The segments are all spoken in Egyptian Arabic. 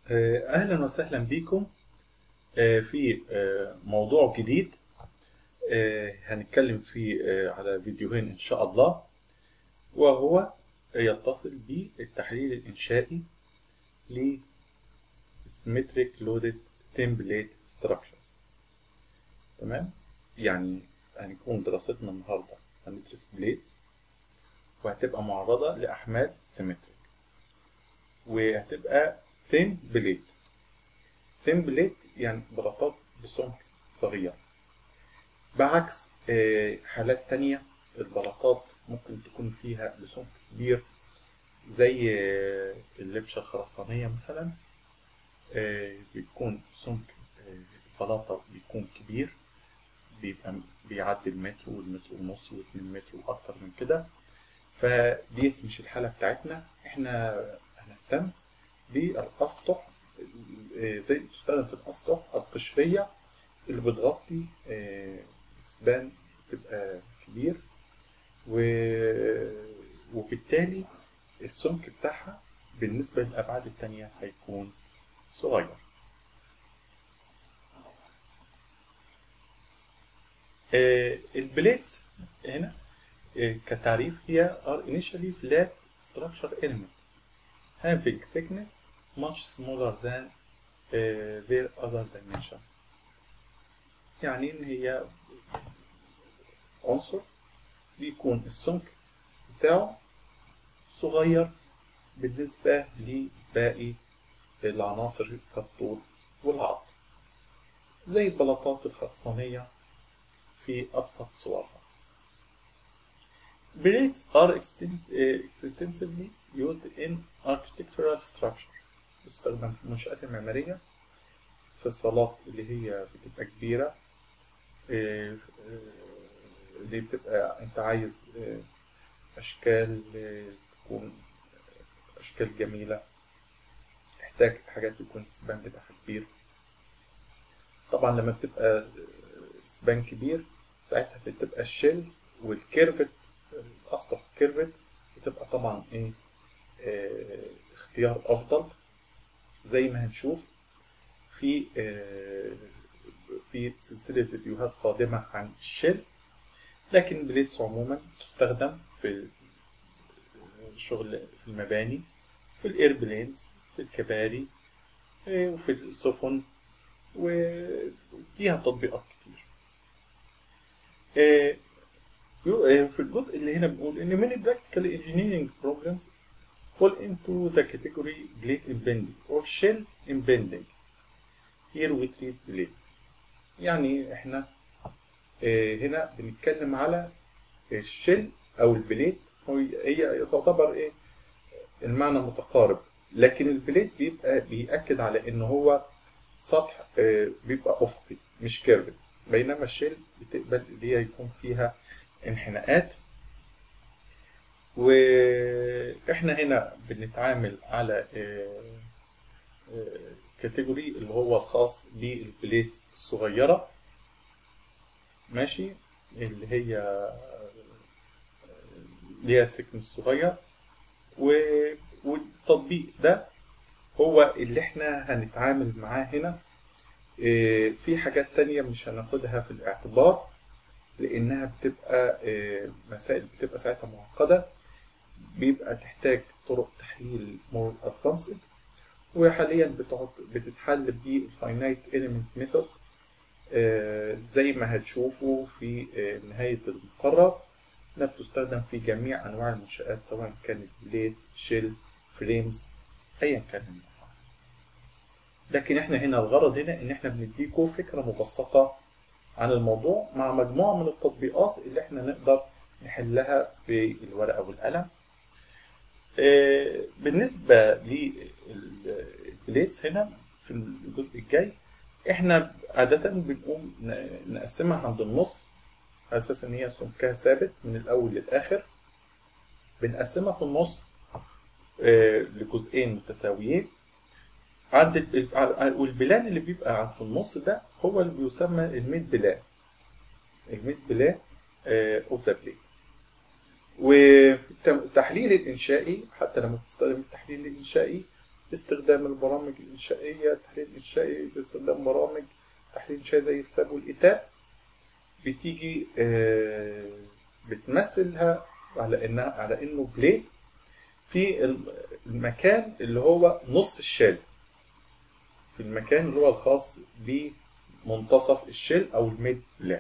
أهلا وسهلا بكم في موضوع جديد هنتكلم فيه على فيديوهين إن شاء الله وهو يتصل بالتحليل الإنشائي ل Symmetric Loaded Template Structures تمام يعني هنكون دراستنا النهاردة هندرس بليتس وهتبقى معرضة لأحمال سيمتريك وهتبقى ثين بليت ثين بليت يعني بلاطات بسمك صغير بعكس حالات تانية البلاطات ممكن تكون فيها بسمك كبير زي اللبشة الخرسانية مثلا بيكون سمك البلاطة بيكون كبير بيبقى بيعدي المتر والمتر ونص واتنين متر وأكتر من كده فديت مش الحالة بتاعتنا احنا هنهتم بالأسطح زي بتستخدم في الأسطح القشرية اللي بتغطي سبان بتبقى كبير و... وبالتالي السمك بتاعها بالنسبة للأبعاد التانية هيكون صغير البليتس هنا كتعريف هي are initially flat structure element having thickness much smaller than uh, their other dimensions يعني ان هي عنصر بيكون السمك بتاعه صغير بالنسبة لباقي العناصر كالطول والعرض زي البلاطات الخرسانية في أبسط صورها Bricks are extensively used in architectural structure تستخدم في المنشآت المعمارية في الصالات اللي هي بتبقى كبيرة اللي بتبقى انت عايز اشكال تكون اشكال جميلة تحتاج حاجات تكون السبان بتاعها كبير طبعا لما بتبقى سبان كبير ساعتها بتبقى الشيل والكيرفت الاسطح كيرفت بتبقى طبعا ايه اه اختيار افضل زي ما هنشوف في اه في سلسلة فيديوهات قادمة عن الشيل لكن بليتس عموما تستخدم في الشغل في المباني في الايربلينز في الكباري وفي السفن وفيها تطبيقات كتير في الجزء اللي هنا بنقول ان many practical engineering programs fall into the category plate impending or shell impending here we treat plates يعني احنا هنا بنتكلم على الشل او البليت هي تعتبر ايه المعنى متقارب لكن البليت بيبقى بيأكد على ان هو سطح بيبقى افقي مش كيرفد بينما الشيل بتقبل اللي هي يكون فيها انحناءات واحنا هنا بنتعامل على كاتيجوري اللي هو الخاص بالبليتس الصغيرة ماشي اللي هي ليها سكن الصغير والتطبيق ده هو اللي احنا هنتعامل معاه هنا في حاجات تانية مش هناخدها في الاعتبار لانها بتبقى مسائل بتبقى ساعتها معقدة بيبقى تحتاج طرق تحليل مور ادفانسد وحاليا بتتحل بالفاينايت اليمنت ميثود زي ما هتشوفوا في نهاية المقرر انها بتستخدم في جميع انواع المنشآت سواء كانت بليتس شيل فريمز ايا كان النوع لكن احنا هنا الغرض هنا ان احنا بنديكم فكرة مبسطة عن الموضوع مع مجموعة من التطبيقات اللي احنا نقدر نحلها بالورقة والقلم بالنسبة للبليتس هنا في الجزء الجاي احنا عادة بنقوم نقسمها عند النص على اساس ان هي سمكها ثابت من الاول للاخر بنقسمها في النص لجزئين متساويين عند والبلان اللي بيبقى في النص ده هو اللي بيسمى الميد بلان الميد بلان اوف ذا بليت والتحليل الإنشائي حتى لما تستخدم التحليل الإنشائي باستخدام البرامج الإنشائية التحليل الإنشائي باستخدام برامج تحليل إنشائي زي الساب والإيتاء بتيجي آه، بتمثلها على إنها على إنه بليد في المكان اللي هو نص الشال في المكان اللي هو الخاص بمنتصف الشيل او الميد لان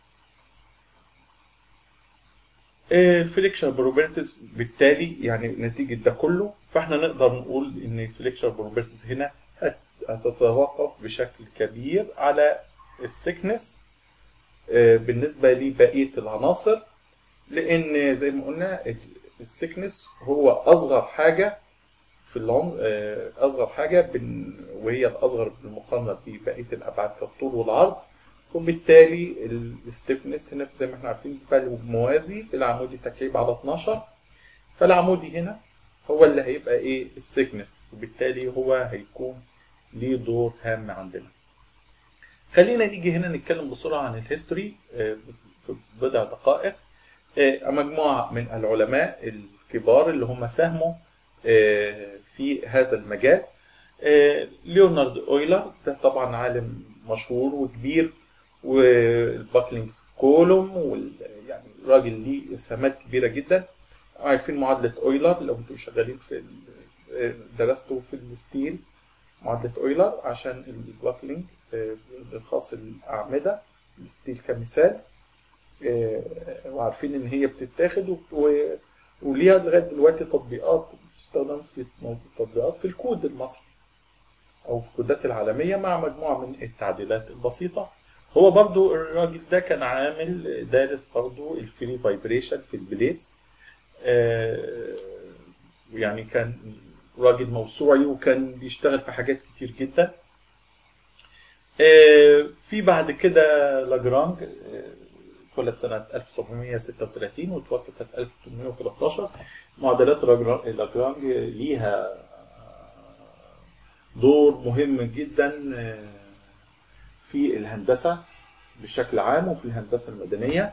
الفليكشن بروبرتيز بالتالي يعني نتيجة ده كله فاحنا نقدر نقول ان الفليكشن بروبرتيز هنا هت- هتتوقف بشكل كبير على السكنس بالنسبة لبقية العناصر لان زي ما قلنا السكنس هو اصغر حاجة في العمر آه، اصغر حاجه بن... وهي الاصغر بالمقارنه ببقيه الابعاد كالطول والعرض وبالتالي الستيفنس هنا زي ما احنا عارفين فاليو موازي العمودي تكعيب على 12 فالعمودي هنا هو اللي هيبقى ايه السيكنس وبالتالي هو هيكون ليه دور هام عندنا خلينا نيجي هنا نتكلم بسرعه عن الهيستوري آه، في بضع دقائق آه، مجموعه من العلماء الكبار اللي هم ساهموا آه، في هذا المجال آه، ليونارد اويلر ده طبعا عالم مشهور وكبير والباكلينج كولوم وال يعني راجل ليه اسهامات كبيره جدا عارفين معادله اويلر لو انتم شغالين في ال- درستوا في الستيل معادله اويلر عشان الباكلينج آه، الخاص بالاعمده الستيل كمثال آه، وعارفين ان هي بتتاخد و- و- وليها لغايه دلوقتي تطبيقات بتستخدم في تطبيقات في الكود المصري او في الكودات العالميه مع مجموعه من التعديلات البسيطه هو برضو الراجل ده كان عامل دارس برضو الفري فايبريشن في البليتس آه، يعني كان راجل موسوعي وكان بيشتغل في حاجات كتير جدا آه، في بعد كده لاجرانج آه، اتولد سنة 1736 وتوفى سنة 1813 معادلات لاجرا- لاجرانج ليها دور مهم جدا في الهندسة بشكل عام وفي الهندسة المدنية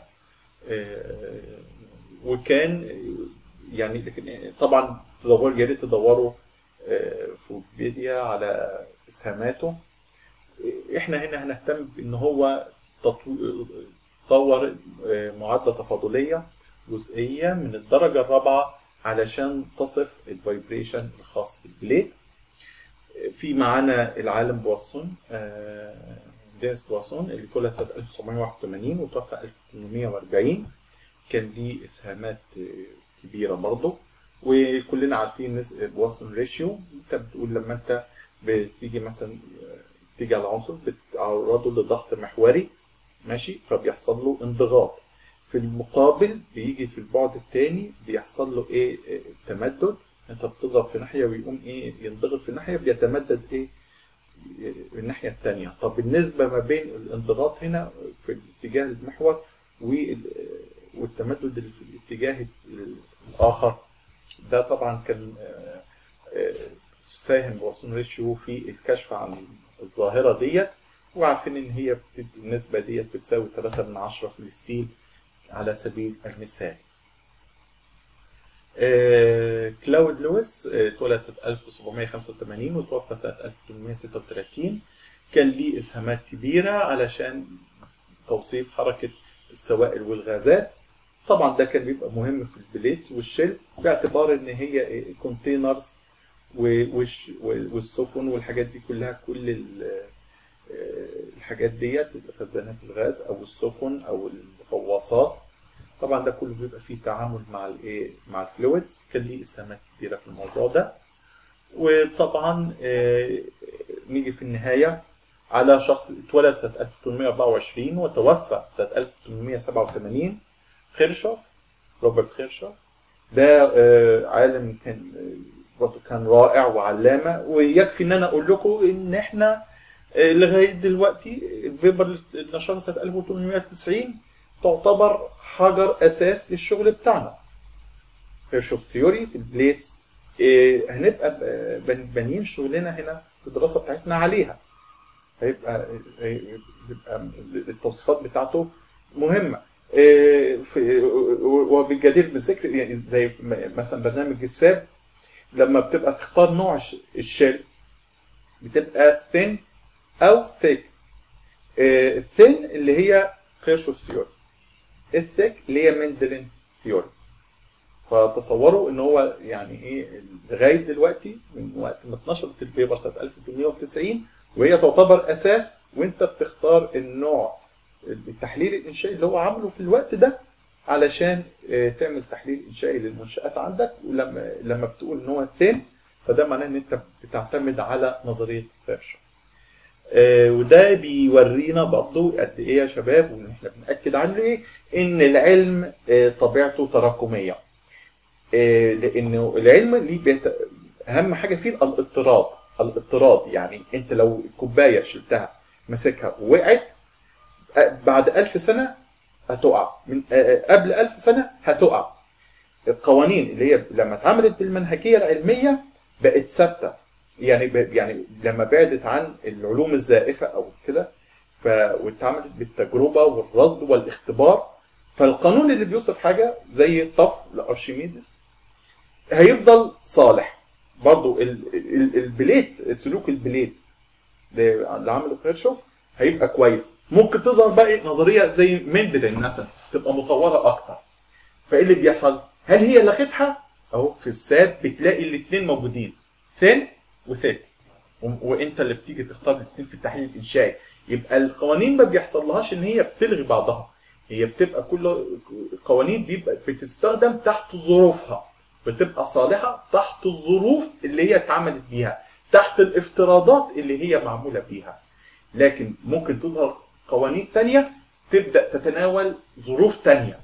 وكان يعني لكن طبعا تدور يا ريت تدوروا في ويكيبيديا على اسهاماته احنا هنا هنهتم بان هو تطو- طور معادله تفاضليه جزئيه من الدرجه الرابعه علشان تصف الفايبريشن الخاص بالبليد في معانا العالم بواسون آه، دينيس بواسون اللي اتولد سنه 1981 وتوفى 1840 كان ليه اسهامات آه، كبيره برضه وكلنا عارفين نس- بواسون ريشيو انت بتقول لما انت بتيجي مثلا آه، تيجي على عنصر بتعرضه لضغط محوري ماشي فبيحصل له انضغاط في المقابل بيجي في البعد الثاني بيحصل له ايه إيه، تمدد انت بتضغط في ناحيه ويقوم ايه ينضغط في ناحيه بيتمدد ايه إيه، الناحيه الثانيه طب بالنسبه ما بين الانضغاط هنا في الاتجاه المحور وال- والتمدد اللي في الاتجاه الاخر ده طبعا كان آه، آه، ساهم بواسون ريشيو في الكشف عن الظاهره ديت وعارفين ان هي بتدي النسبه ديت بتساوي 3 من 10 في الستيل على سبيل المثال آه، كلاود لويس آه، اتولد سنة 1785 وتوفى سنة 1836 كان ليه إسهامات كبيرة علشان توصيف حركة السوائل والغازات طبعا ده كان بيبقى مهم في البليتس والشيل باعتبار ان هي كونتينرز والسفن والحاجات دي كلها كل ال- الحاجات ديت خزانات الغاز او السفن او الغواصات طبعا ده كله بيبقى فيه تعامل مع الايه مع الفلويدز كان ليه اسهامات كبيره في الموضوع ده وطبعا آه، نيجي في النهايه على شخص اتولد سنه 1824 وتوفى سنه 1887 خيرشوف روبرت خيرشوف ده آه، عالم كان آه، برضه كان رائع وعلامه ويكفي ان انا اقول لكم ان احنا آه، لغايه دلوقتي الفيبر اللي نشرها سنه 1890 تعتبر حجر اساس للشغل بتاعنا خيرشوف ثيوري في البليتس آه، هنبقى ب- بن- بانيين شغلنا هنا في الدراسه بتاعتنا عليها هيبقى هيبقى التوصيفات بتاعته مهمه آه، في- وبالجدير بالذكر يعني زي مثلا برنامج الساب لما بتبقى تختار نوع الش- الشيل بتبقى ثين او ثيك الثين اللي هي كيرشوف ثيوري الثيك اللي هي مندلين ثيوري فتصوروا ان هو يعني ايه لغايه دلوقتي من وقت ما اتنشرت البيبر سنه 1890 وهي تعتبر اساس وانت بتختار النوع التحليل الانشائي اللي هو عامله في الوقت ده علشان آه، تعمل تحليل انشائي للمنشات عندك ولما لما بتقول ان هو ثين فده معناه ان انت بتعتمد على نظريه فيرشر آه، وده بيورينا برضو قد ايه يا شباب وان احنا بناكد عليه ايه ان العلم آه، طبيعته تراكميه آه، لانه العلم ليه بيت... اهم حاجه فيه الاضطراد الاضطراد يعني انت لو الكوبايه شلتها ماسكها ووقعت آه، بعد ألف سنه هتقع من آه، قبل ألف سنه هتقع القوانين اللي هي لما اتعملت بالمنهجيه العلميه بقت ثابته يعني ب... يعني لما بعدت عن العلوم الزائفه او كده ف... واتعملت بالتجربه والرصد والاختبار فالقانون اللي بيوصف حاجه زي الطفو لارشميدس هيفضل صالح برضو ال... ال... البليت سلوك البليت اللي عمله كيرشوف هيبقى كويس ممكن تظهر بقى نظريه زي مندلين مثلا تبقى مطوره اكتر فايه اللي بيحصل؟ هل هي لغتها؟ اهو في الساب بتلاقي الاثنين موجودين ثين وثيك و- وانت اللي بتيجي تختار الاثنين في التحليل الانشائي يبقى القوانين ما بيحصل لهاش ان هي بتلغي بعضها هي بتبقى كل قوانين بيبقى بتستخدم تحت ظروفها بتبقى صالحه تحت الظروف اللي هي اتعملت بيها تحت الافتراضات اللي هي معموله بيها لكن ممكن تظهر قوانين تانية تبدا تتناول ظروف تانية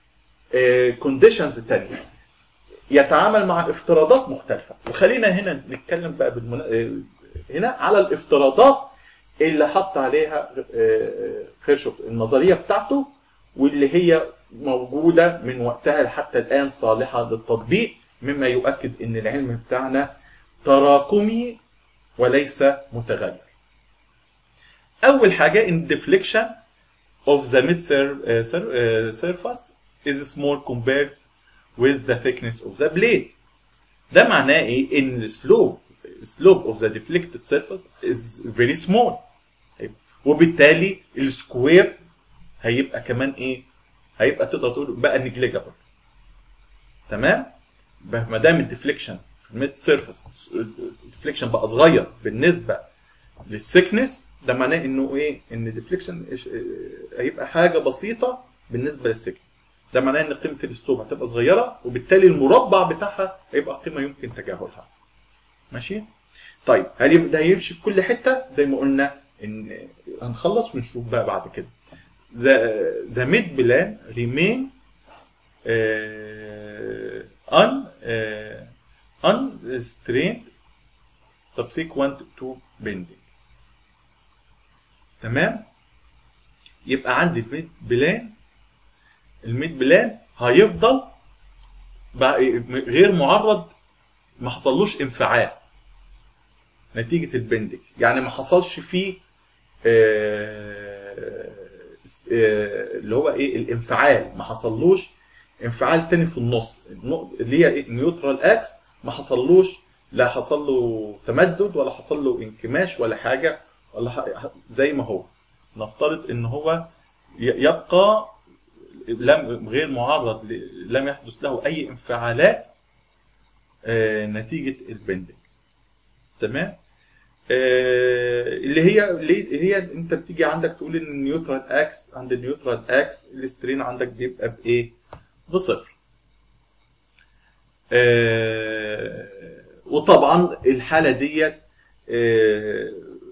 كونديشنز تانية يتعامل مع افتراضات مختلفة وخلينا هنا نتكلم بقى بالمنا... آه، هنا على الافتراضات اللي حط عليها آه، خيرشوف النظرية بتاعته واللي هي موجودة من وقتها حتى الآن صالحة للتطبيق مما يؤكد أن العلم بتاعنا تراكمي وليس متغير أول حاجة in deflection of the mid sur- uh, sur- uh, surface is small compared with the thickness of the blade. ده معناه ايه؟ ان slope slope of the deflected surface is very small. وبالتالي السكوير هيبقى كمان ايه؟ هيبقى تقدر تقول بقى نجليجابل. تمام؟ بقى ما دام الديفليكشن في الميد سيرفيس الديفليكشن بقى صغير بالنسبه للسكنس ده معناه انه ايه؟ ان الديفليكشن هيبقى حاجه بسيطه بالنسبه للسكنس. ده معناه ان قيمه الاسلوب هتبقى صغيره وبالتالي المربع بتاعها هيبقى قيمه يمكن تجاهلها. ماشي؟ طيب هل يم- ده هيمشي في كل حته زي ما قلنا ان هنخلص ونشوف بقى بعد كده. The, the mid plan remain uh, un, uh, unrestrained subsequent to bending. تمام؟ يبقى عندي الميد بلان الميد بلان هيفضل بقى غير معرض ما حصلوش انفعال نتيجة البندنج يعني ما حصلش فيه آه، آه، اللي هو ايه الانفعال ما حصلوش انفعال تاني في النص النق- اللي هي إيه؟ نيوترال اكس ما حصلوش لا حصل له تمدد ولا حصل له انكماش ولا حاجه ولا ح- زي ما هو نفترض ان هو ي- يبقى لم غير معرض ل- لم يحدث له اي انفعالات آه، نتيجه البندنج تمام آه، اللي هي اللي هي انت بتيجي عندك تقول ان النيوترال اكس عند النيوترال اكس الاسترين عندك بيبقى بايه؟ بصفر. آه، وطبعا الحاله ديت آه،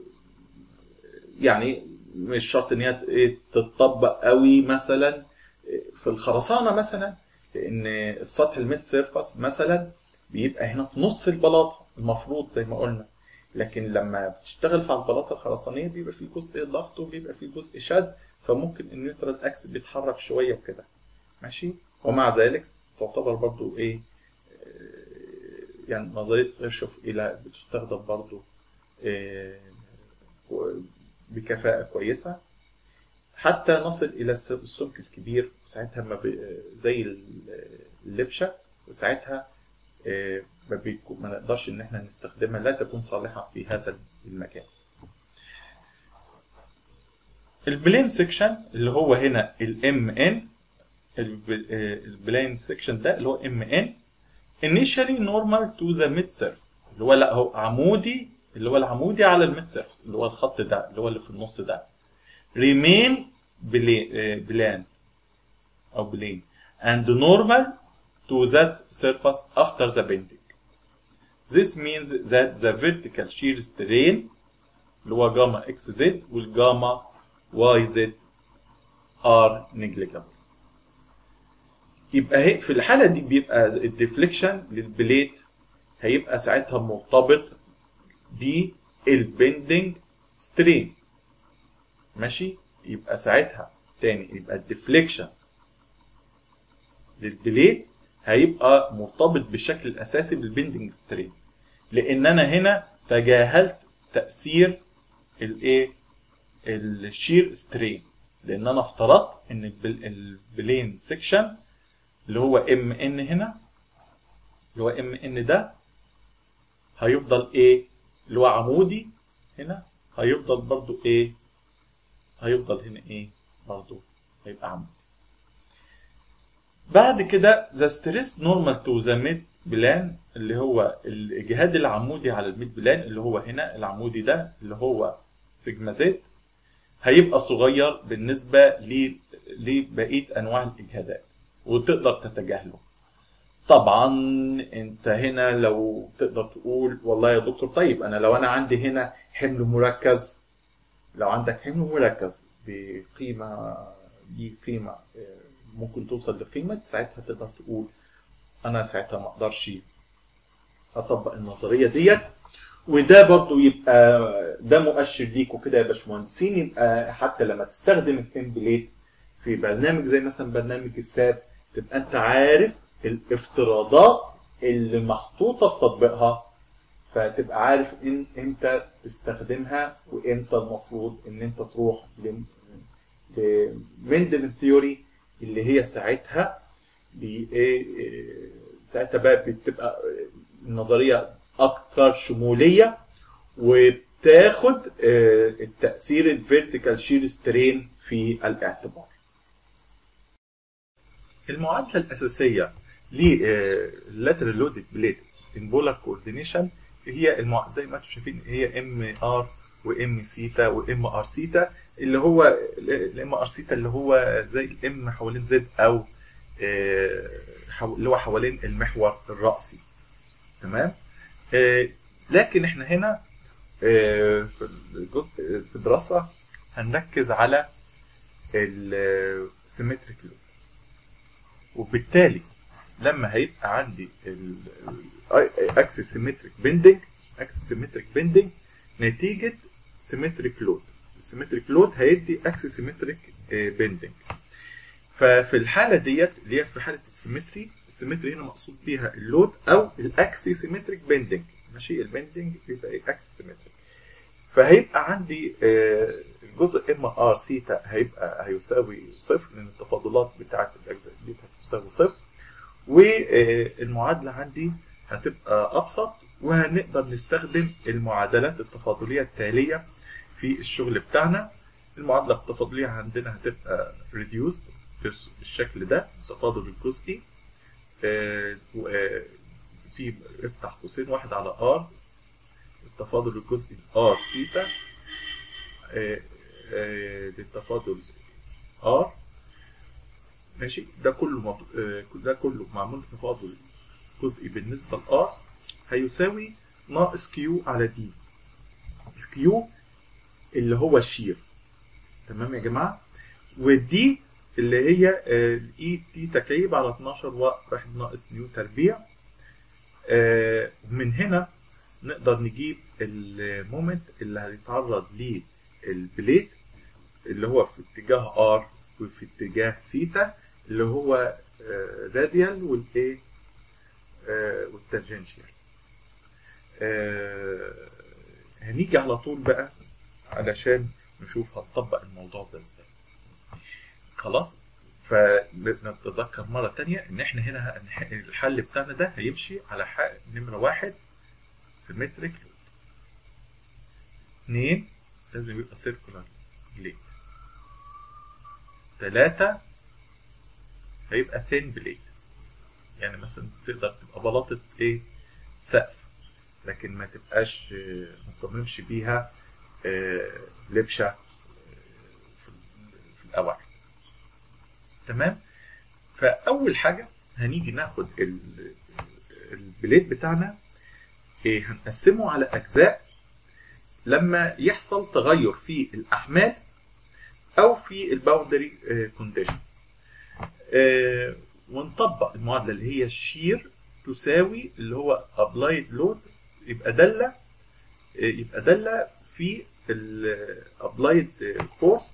يعني مش شرط ان هي ت- إيه تتطبق قوي مثلا في الخرسانه مثلا لان السطح الميد سيرفس مثلا بيبقى هنا في نص البلاطه المفروض زي ما قلنا لكن لما بتشتغل في البلاطه الخرسانيه بيبقى في جزء ضغط وبيبقى في جزء شد فممكن النيوترال اكس بيتحرك شويه وكده ماشي ومع ذلك تعتبر برضو ايه آه، يعني نظريه غيرشوف الى بتستخدم برضو آه، و- بكفاءه كويسه حتى نصل الى الس- السمك الكبير وساعتها ما ب- زي ال- اللبشه وساعتها آه، ما, بيكو- ما نقدرش ان احنا نستخدمها لا تكون صالحه في هذا المكان البلين سيكشن اللي هو هنا الام ان البلين سيكشن ده اللي هو ام ان initially normal to the mid surface اللي هو لا هو عمودي اللي هو العمودي على الميد سيرفيس اللي هو الخط ده اللي هو اللي في النص ده remain بلان او بلين and normal to that surface after the bending this means that the vertical shear strain اللي هو جاما اكس زد والجاما واي زد ار negligible يبقى هي في الحاله دي بيبقى الديفليكشن للبليت هيبقى ساعتها مرتبط بالبندنج سترين ماشي يبقى ساعتها تاني يبقى الديفليكشن للبليت هيبقى مرتبط بالشكل الاساسي بالبندنج سترين لان انا هنا تجاهلت تاثير الايه الشير سترين لان انا افترضت ان البل- البلين سيكشن اللي هو ام ان هنا اللي هو ام ان ده هيفضل ايه اللي هو عمودي هنا هيفضل برضو ايه هيفضل هنا ايه برضو هيبقى عمودي بعد كده the stress normal to the mid بلان اللي هو الاجهاد العمودي على الميد بلان اللي هو هنا العمودي ده اللي هو سيجما زد هيبقى صغير بالنسبه ل- لبقيه انواع الاجهادات وتقدر تتجاهله طبعا انت هنا لو تقدر تقول والله يا دكتور طيب انا لو انا عندي هنا حمل مركز لو عندك حمل مركز بقيمه دي قيمه آه، ممكن توصل لقيمه ساعتها تقدر تقول انا ساعتها ما اقدرش اطبق النظريه ديت وده برضو يبقى ده مؤشر ليكوا كده يا باشمهندسين يبقى حتى لما تستخدم التمبليت في برنامج زي مثلا برنامج الساب تبقى انت عارف الافتراضات اللي محطوطه في تطبيقها فتبقى عارف ان امتى تستخدمها وامتى المفروض ان انت تروح لمندل ثيوري اللي هي ساعتها بي- إيه- إيه، ساعتها بقى بتبقى النظريه اكثر شموليه وبتاخد آه، التاثير الفيرتيكال شير سترين في الاعتبار المعادله الاساسيه للاترال لودد بليت ان بولار كوردينيشن هي المع... زي ما انتم شايفين هي ام ار وام سيتا وام ار سيتا اللي هو الام ار سيتا اللي هو زي الام حوالين زد او آه، حو- اللي هو حوالين المحور الرأسي تمام آه، لكن احنا هنا آه، في الجزء في الدراسة هنركز على السيمتريك لود وبالتالي لما هيبقى عندي اكسس سيمتريك بيندنج اكسس سيمتريك بيندنج نتيجة سيمتريك لود السيمتريك لود هيدي اكسس سيمتريك بيندنج ففي الحالة ديت اللي هي في حالة السيمتري السيمتري هنا مقصود بيها اللود او الاكسي سيمتريك بيندنج ماشي البيندنج بيبقى ايه اكسي سيمتريك فهيبقى عندي آه، الجزء ام ار سيتا هيبقى هيساوي صفر لان التفاضلات بتاعت الاجزاء دي هتساوي صفر والمعادله عندي هتبقى ابسط وهنقدر نستخدم المعادلات التفاضليه التاليه في الشغل بتاعنا المعادله التفاضليه عندنا هتبقى ريديوست بالشكل ده التفاضل الجزئي آه، و- آه، في افتح قوسين واحد على ار التفاضل الجزئي ار سيتا آه، آه، للتفاضل ار ماشي ده كله مض... آه، ده كله معمول تفاضل جزئي بالنسبه لار هيساوي ناقص كيو على دي الكيو اللي هو الشير تمام يا جماعه ودي اللي هي الاي تي تكعيب على 12 واحد ناقص نيو تربيع آه، من هنا نقدر نجيب المومنت اللي هيتعرض ليه البليت اللي هو في اتجاه ار وفي اتجاه سيتا اللي هو راديال والايه آه، والتانجنشيال آه، هنيجي على طول بقى علشان نشوف هنطبق الموضوع ده ازاي خلاص فنتذكر مرة تانية إن إحنا هنا هنح- الحل بتاعنا ده هيمشي على حق نمرة واحد سيمتريك لود اتنين لازم يبقى سيركولار بليد تلاتة هيبقى ثين بليد يعني مثلا تقدر تبقى بلاطة ايه سقف لكن ما تبقاش آه، ما تصممش بيها آه، لبشة آه، في في الأواعي تمام فأول حاجة هنيجي ناخد ال- البليد بتاعنا إيه هنقسمه على أجزاء لما يحصل تغير في الأحمال أو في الباوندري كونديشن ونطبق المعادلة اللي هي الشير تساوي اللي هو ابلايد لود يبقى دالة يبقى دالة في الابلايد فورس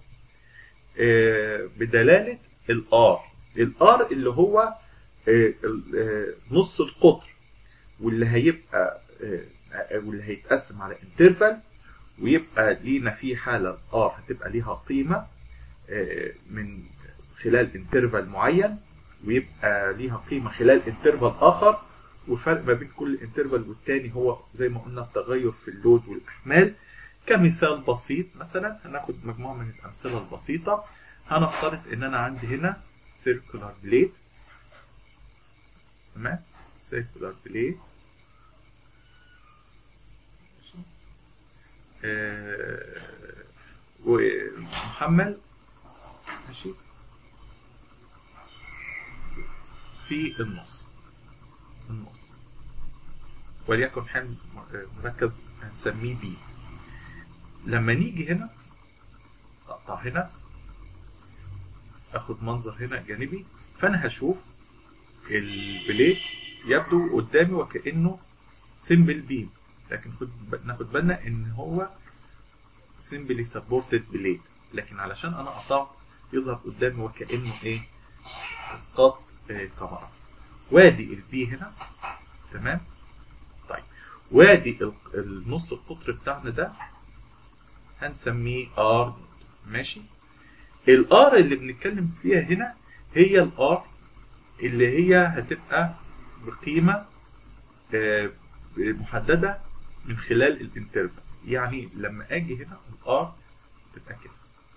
بدلالة الار الار اللي هو آه، ال- آه، نص القطر واللي هيبقى آه، واللي هيتقسم على انترفال ويبقى لينا فيه حالة ار هتبقى ليها قيمة آه، من خلال انترفال معين ويبقى ليها قيمة خلال انترفال آخر والفرق ما بين كل انترفال والتاني هو زي ما قلنا التغير في اللود والأحمال كمثال بسيط مثلا هناخد مجموعة من الأمثلة البسيطة هنفترض إن أنا عندي هنا سيركولار بليد تمام سيركولار بليد آه، ومحمل ماشي في النص النص وليكن حمل مركز هنسميه بي لما نيجي هنا اقطع هنا اخد منظر هنا جانبي فانا هشوف البليت يبدو قدامي وكانه سيمبل بيم لكن خد ناخد بالنا ان هو سيمبلي سبورتد بليد لكن علشان انا قطعت يظهر قدامي وكانه ايه اسقاط آه، كاميرا وادي البي هنا تمام طيب وادي ال- النص القطر بتاعنا ده هنسميه ار ماشي الار اللي بنتكلم فيها هنا هي الار اللي هي هتبقى بقيمه آه، محدده من خلال الانترفال يعني لما اجي هنا الار تبقى كده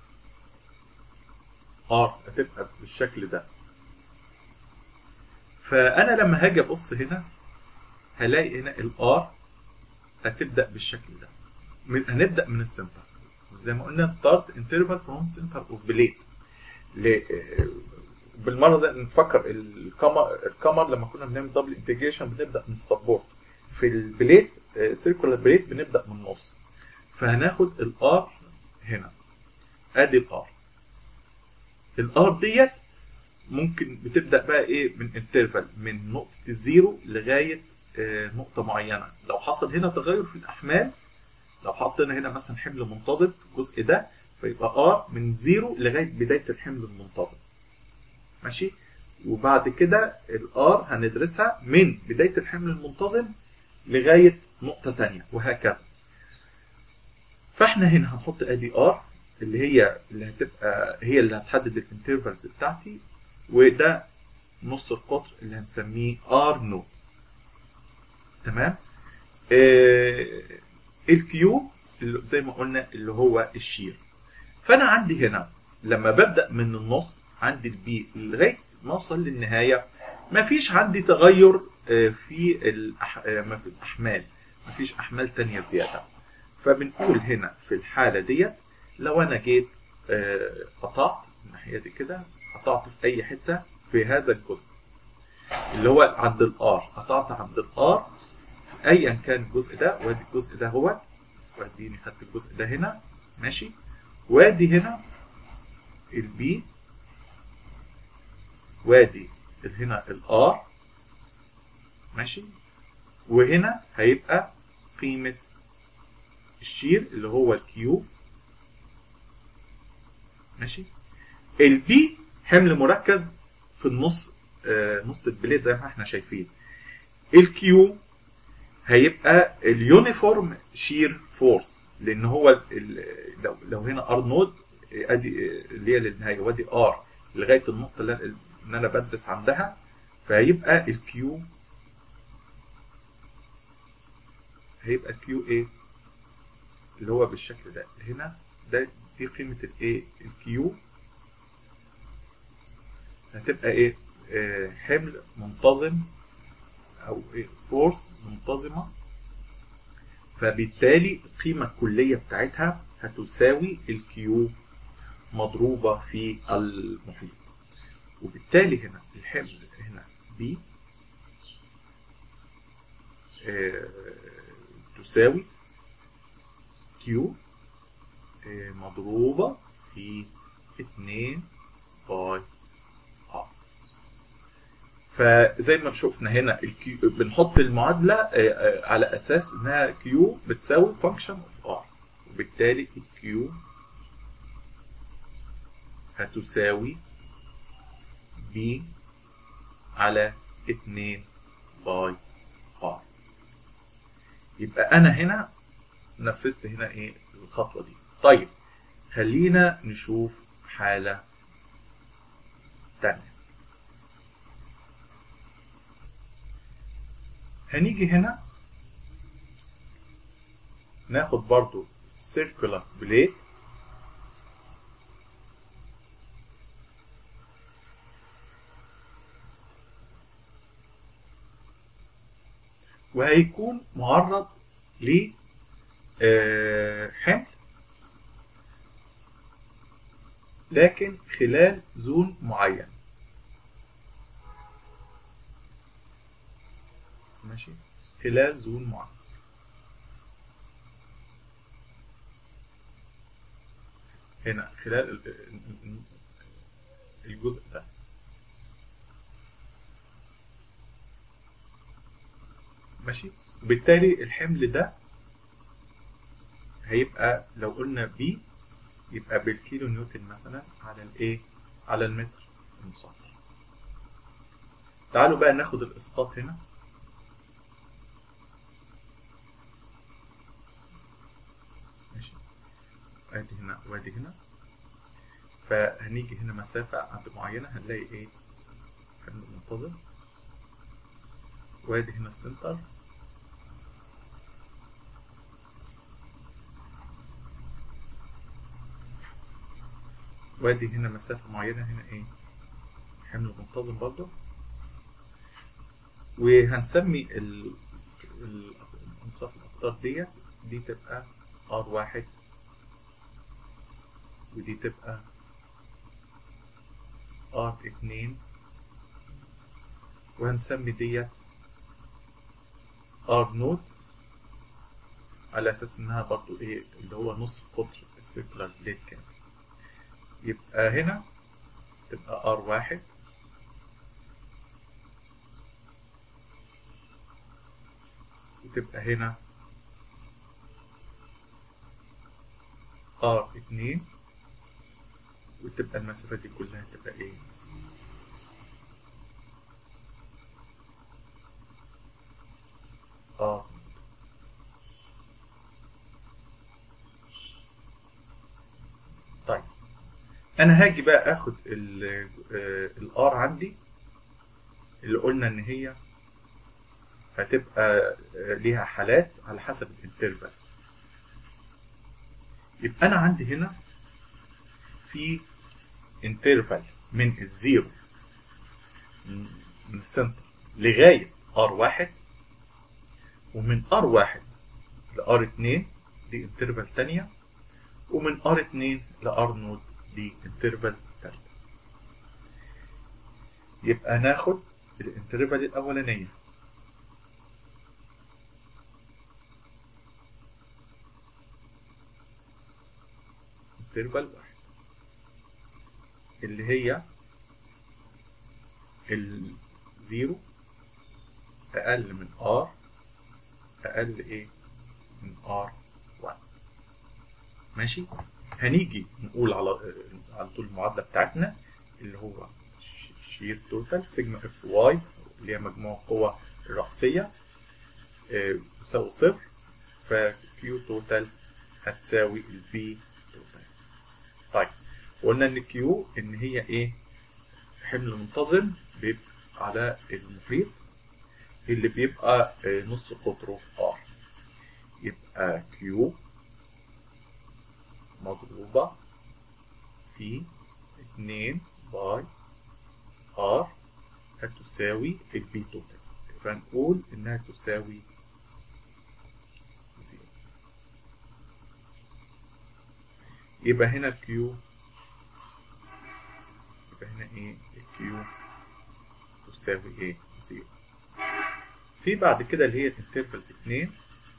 ار هتبقى بالشكل ده فانا لما هاجي ابص هنا هلاقي هنا الار هتبدا بالشكل ده من هنبدا من السنتر زي ما قلنا ستارت انترفال فروم سنتر اوف بليد بالمره زي نفكر الكامر الكامر لما كنا بنعمل دبل انتجريشن بنبدا من السبورت في البليت سيركولار بليت بنبدا من النص فهناخد الار هنا ادي الار الار ديت ممكن بتبدا بقى ايه من انترفال من نقطه الزيرو لغايه آه، نقطه معينه لو حصل هنا تغير في الاحمال لو حطينا هنا مثلا حمل منتظم في الجزء ده فيبقى ار من زيرو لغايه بدايه الحمل المنتظم ماشي وبعد كده الار هندرسها من بدايه الحمل المنتظم لغايه نقطه تانية وهكذا فاحنا هنا هنحط ادي ار اللي هي اللي هتبقى هي اللي هتحدد الانترفالز بتاعتي وده نص القطر اللي هنسميه ار نو تمام آه الكيو اللي زي ما قلنا اللي هو الشير فانا عندي هنا لما ببدا من النص عندي البي لغايه ما اوصل للنهايه مفيش عندي تغير آه، في الأح... آه، ما في الاحمال مفيش احمال تانية زياده فبنقول هنا في الحاله ديت لو انا جيت آه، قطعت الناحيه دي كده قطعت في اي حته في هذا الجزء اللي هو عند الار قطعت عند الار ايا كان الجزء ده وادي الجزء ده هو واديني خدت الجزء ده هنا ماشي وادي هنا البي وادي هنا الار ماشي وهنا هيبقى قيمة الشير اللي هو الكيو ماشي البي حمل مركز في النص آه نص البليد زي ما احنا شايفين الكيو هيبقى اليونيفورم شير فورس لان هو ال- لو لو هنا ار نود ادي اللي هي للنهايه وادي ار لغايه النقطه اللي ان انا بدرس عندها فهيبقى الكيو هيبقى الكيو ايه اللي هو بالشكل ده هنا ده دي قيمه الايه الكيو هتبقى ايه آه حمل منتظم او ايه فورس منتظمه فبالتالي القيمه الكليه بتاعتها هتساوي الكيو مضروبه في المحيط وبالتالي هنا الحمل هنا بي آه تساوي كيو آه مضروبة في 2 باي ار فزي ما شفنا هنا الكيو بنحط المعادلة آه على أساس إنها كيو بتساوي فانكشن اوف ار وبالتالي الكيو هتساوي بي على 2 باي ار يبقى انا هنا نفذت هنا ايه الخطوه دي طيب خلينا نشوف حاله تانية هنيجي هنا ناخد برضو circular blade وهيكون معرض ل حمل لكن خلال زون معين ماشي خلال زون معين هنا خلال الجزء ده ماشي وبالتالي الحمل ده هيبقى لو قلنا بي يبقى بالكيلو نيوتن مثلا على الايه على المتر المسطح تعالوا بقى ناخد الاسقاط هنا ماشي ادي هنا وادي هنا فهنيجي هنا مسافة عند معينة هنلاقي ايه حمل منتظم وادي هنا السنتر وادي هنا مسافة معينة هنا ايه حمل منتظم برضو وهنسمي ال الانصاف الاقطار ديت دي تبقى ار واحد ودي تبقى ار اتنين وهنسمي ديت ار نود على اساس انها برضو ايه اللي هو نص قطر السيركلر بليد كامل يبقى هنا تبقى ار واحد وتبقى هنا ار اتنين وتبقى المسافة دي كلها تبقى ايه ار طيب انا هاجي بقى اخد الار عندي اللي قلنا ان هي هتبقى ليها حالات على حسب الانترفال يبقى انا عندي هنا في انترفال من الزيرو من السنتر لغاية ار واحد ومن ار واحد لار اتنين دي انترفال تانية ومن ار اتنين لار نود دي انترفال تالتة يبقى ناخد الانترفال الأولانية انترفال واحد اللي هي الزيرو أقل من ار أقل إيه من ار 1 ماشي هنيجي نقول على على طول المعادلة بتاعتنا اللي هو شير توتال سيجما اف واي اللي هي مجموع القوى الرأسية تساوي صفر فكيو توتال هتساوي الفي توتال طيب قلنا ان كيو ان هي ايه حمل منتظم بيبقى على المحيط اللي بيبقى آه، نص قطره ار يبقى كيو مضروبة في اتنين باي ار هتساوي البي توتال فنقول انها تساوي زيرو يبقى هنا الكيو يبقى هنا ايه الكيو تساوي ايه زيرو في بعد كده اللي هي انترفال اتنين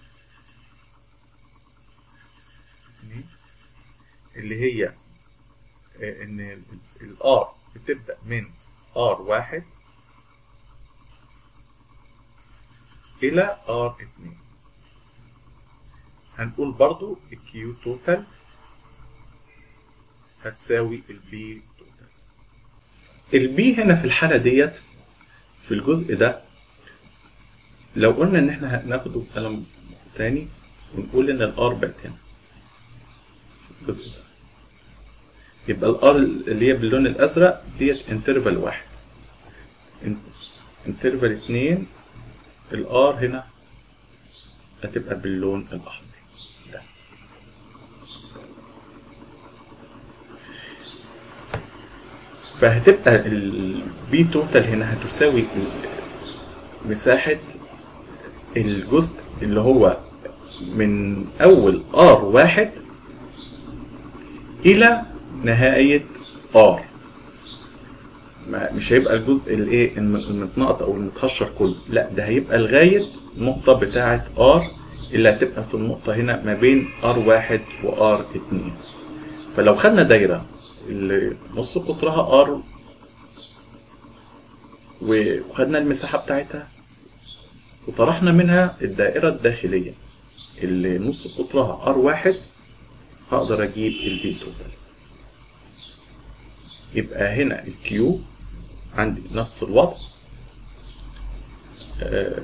اتنين اللي هي آه، ان الار بتبدأ من ار واحد الى ار اتنين هنقول برضو الكيو توتال هتساوي البي توتال البي هنا في الحالة ديت في الجزء ده لو قلنا ان احنا هناخده بقلم تاني ونقول ان الار بقت هنا في الجزء ده يبقى الار اللي هي باللون الازرق ديت انترفال واحد انترفال اتنين الار هنا هتبقى باللون الاحمر ده فهتبقى البي توتال هنا هتساوي مساحة الجزء اللي هو من أول ار واحد إلى نهاية ار ما- مش هيبقى الجزء الايه الم- المتنقط او المتهشر كله لا ده هيبقى لغايه النقطه بتاعه ار اللي هتبقى في النقطه هنا ما بين ار واحد وار اتنين فلو خدنا دايره اللي نص قطرها ار وخدنا المساحه بتاعتها وطرحنا منها الدائره الداخليه اللي نص قطرها ار واحد هقدر اجيب البي توتال يبقى هنا الكيو عندي نفس الوضع آه،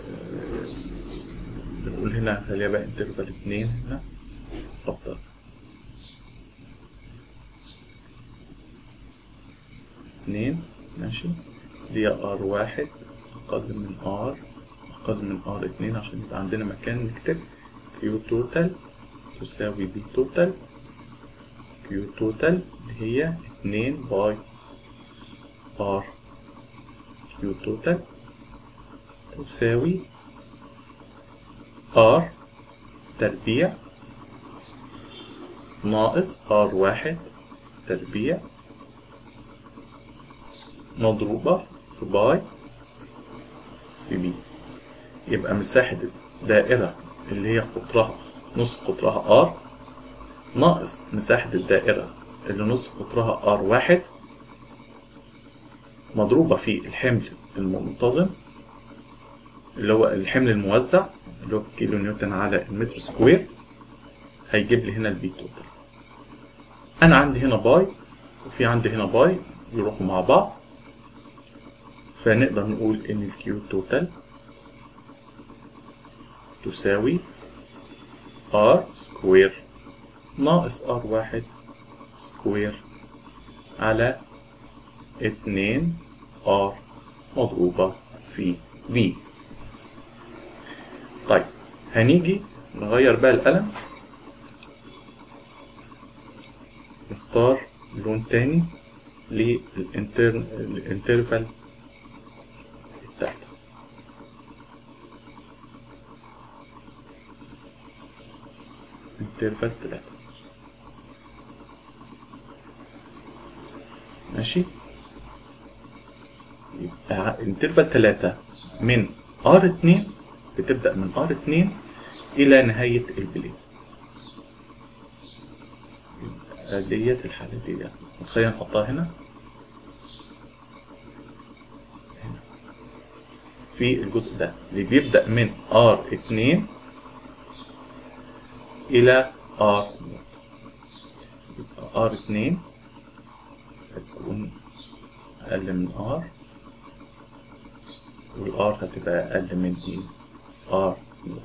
نقول هنا خليها بقى انترفال اتنين هنا افضل اتنين ماشي دي ار واحد اقل من ار اقل من ار اتنين عشان يبقى عندنا مكان نكتب كيو توتال تساوي بي توتال كيو توتال اللي هي اتنين باي ار كيو توتال تساوي ار تربيع ناقص ار واحد تربيع مضروبة في باي في بي يبقى مساحة الدائرة اللي هي قطرها نص قطرها ار ناقص مساحة الدائرة اللي نص قطرها ار واحد مضروبة في الحمل المنتظم اللي هو الحمل الموزع اللي هو كيلو نيوتن على المتر سكوير هيجيب لي هنا البي توتال انا عندي هنا باي وفي عندي هنا باي يروحوا مع بعض فنقدر نقول ان الكيو توتال تساوي ار سكوير ناقص ار واحد سكوير على اتنين ار مضروبة في بي طيب هنيجي نغير بقى القلم نختار لون تاني للانترفال التالتة انترفال تلاتة ماشي يبقى انترفال تلاتة من ار اتنين بتبدأ من ار اتنين إلى نهاية البلين يبقى ديت الحالة ديت خلينا نحطها هنا هنا في الجزء ده اللي بيبدأ من ار اتنين إلى ار يبقى ار اتنين هتكون أقل من ار والار هتبقى أقل من ايه ار نوت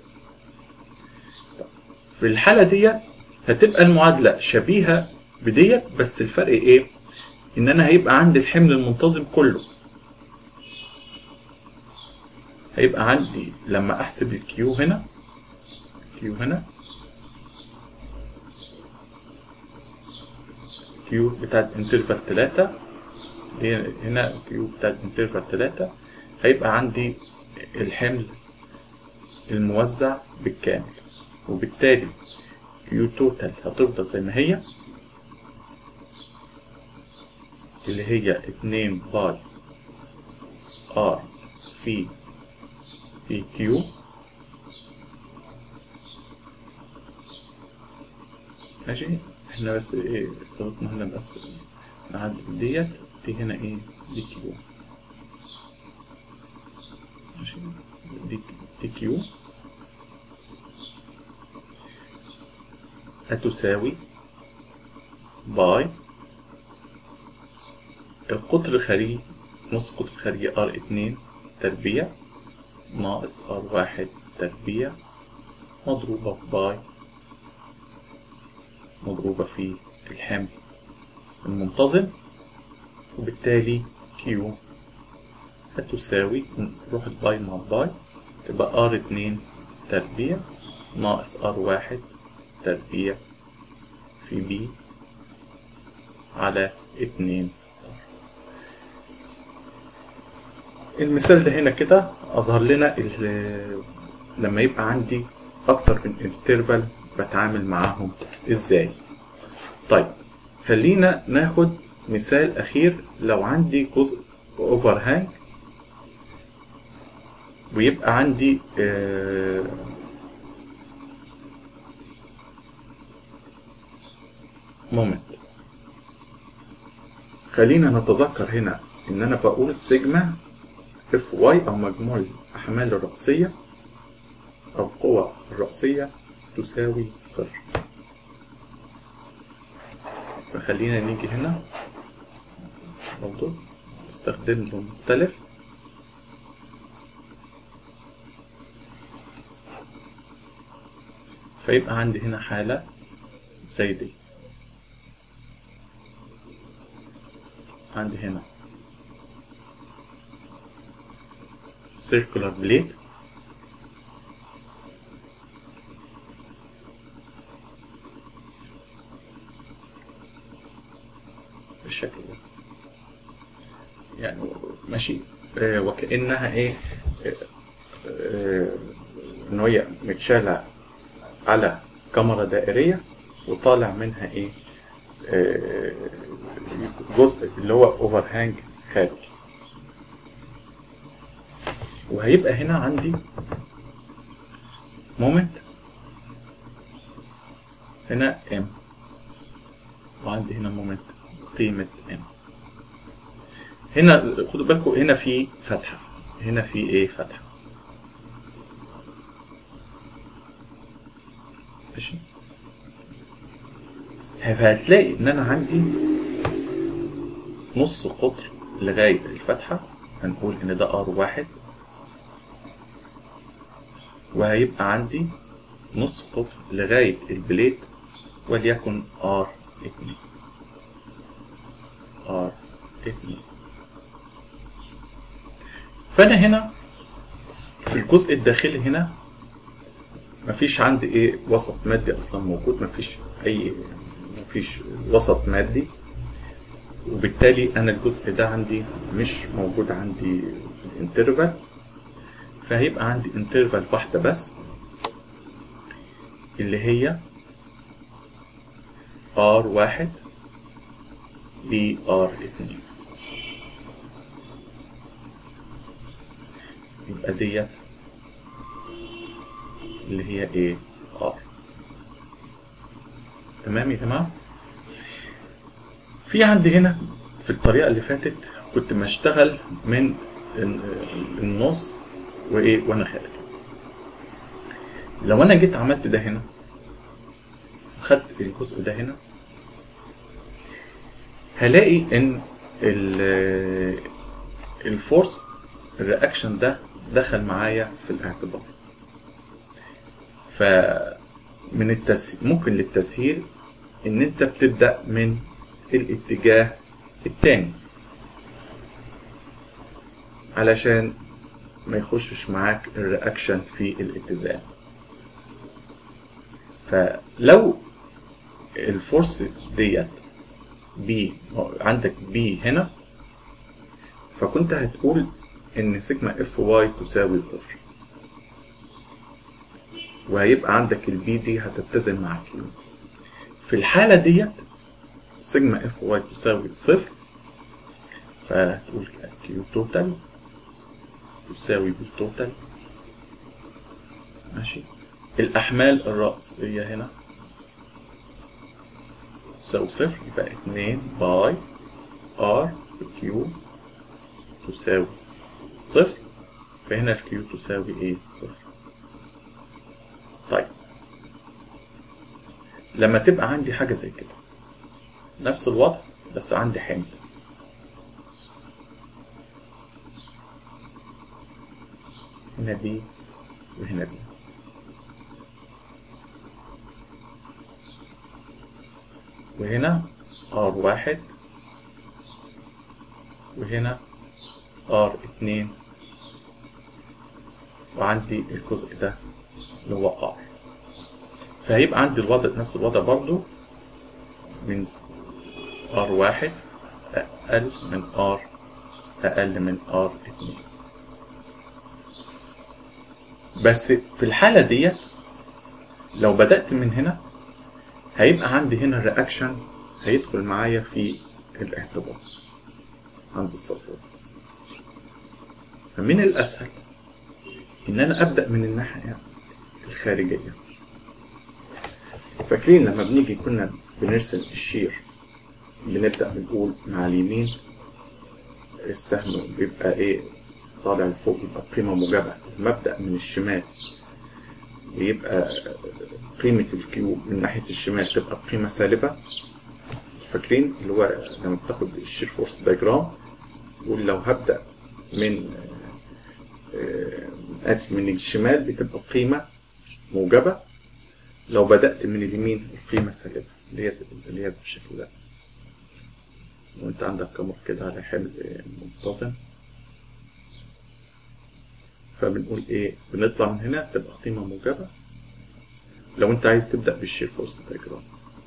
في الحالة ديت هتبقى المعادلة شبيهة بديت بس الفرق ايه ان انا هيبقى عندي الحمل المنتظم كله هيبقى عندي لما احسب الكيو هنا كيو هنا كيو بتاعت انترفال 3 دي هنا كيو بتاعت انترفال 3 هيبقى عندي الحمل الموزع بالكامل وبالتالي كيو توتال هتفضل زي ما هي اللي هي اتنين باي ار في في كيو ماشي احنا بس ايه ضغطنا هنا بس نعدل ديت دي هنا ايه دي كيو ماشي دي دي كيو هتساوي باي القطر الخارجي نص قطر خارجي ار اتنين تربيع ناقص ار واحد تربيع مضروبة في باي مضروبة في الحمل المنتظم وبالتالي كيو هتساوي نروح الباي مع الباي تبقى ار اتنين تربيع ناقص ار واحد تربيع في بي على اتنين المثال ده هنا كده اظهر لنا لما يبقى عندي اكتر من انترفال بتعامل معاهم ازاي طيب خلينا ناخد مثال اخير لو عندي جزء اوفر هانج ويبقى عندي مومنت خلينا نتذكر هنا ان انا بقول سيجما اف واي او مجموع الاحمال الرأسية او القوى الرأسية تساوي صفر فخلينا نيجي هنا برضو استخدم له مختلف فيبقى عندي هنا حالة زي دي عندي هنا circular blade بالشكل ده يعني ماشي آه وكأنها ايه آه آه ان هي متشالة على كاميرا دائرية وطالع منها ايه آه جزء اللي هو اوفر هانج خارجي وهيبقى هنا عندي مومنت هنا ام وعندي هنا مومنت قيمة ام هنا خدوا بالكم هنا في فتحة هنا في ايه فتحة ماشي فهتلاقي ان انا عندي نص قطر لغاية الفتحة هنقول ان ده ار واحد وهيبقى عندي نص قطر لغاية البليت وليكن ار اتنين ار اتنين فانا هنا في الجزء الداخلي هنا مفيش عندي ايه وسط مادي اصلا موجود مفيش اي مفيش وسط مادي وبالتالي انا الجزء ده عندي مش موجود عندي الانترفال فهيبقى عندي انترفال واحدة بس اللي هي ار واحد ل ار اتنين يبقى ديت اللي هي ايه ار تمام يا جماعة في عندي هنا في الطريقة اللي فاتت كنت بشتغل من النص وايه وانا خارج لو انا جيت عملت ده هنا خدت الجزء ده هنا هلاقي ان الفورس الرياكشن ده دخل معايا في الاعتبار فمن التسهيل ممكن للتسهيل ان انت بتبدا من الاتجاه التاني علشان ما يخشش معاك الرياكشن في الاتزان فلو الفورس ديت بي عندك بي هنا فكنت هتقول ان سيجما اف واي تساوي الصفر وهيبقى عندك البي دي هتتزن مع كيو في الحالة ديت سيجما اف واي تساوي صفر فهتقول كيو توتال تساوي بي توتال ماشي الأحمال الرأسية هنا تساوي صفر يبقى اتنين باي ار كيو تساوي صفر فهنا الكيو تساوي ايه صفر طيب لما تبقى عندي حاجة زي كده نفس الوضع بس عندي حمل هنا دي وهنا دي وهنا ار واحد وهنا ار اتنين وعندي الجزء ده اللي هو ار فهيبقى عندي الوضع نفس الوضع برضو من ار واحد اقل من ار اقل من ار اتنين بس في الحالة ديت لو بدأت من هنا هيبقى عندي هنا الرياكشن هيدخل معايا في الاعتبار عند السطور فمن الأسهل إن أنا أبدأ من الناحية الخارجية فاكرين لما بنيجي كنا بنرسم الشير بنبدأ بنقول مع اليمين السهم بيبقى ايه طالع لفوق يبقى قيمة موجبة المبدأ من الشمال بيبقى قيمة الكيو من ناحية الشمال تبقى قيمة سالبة فاكرين اللي هو لما بتاخد الشير فورس دايجرام يقول لو هبدأ من آسف من الشمال بتبقى قيمة موجبة لو بدأت من اليمين القيمة سالبة اللي هي اللي هي بالشكل ده وانت عندك كاميرا كده على حمل منتظم فبنقول ايه بنطلع من هنا تبقى قيمة موجبة لو انت عايز تبدأ بالشير فورس دايجرام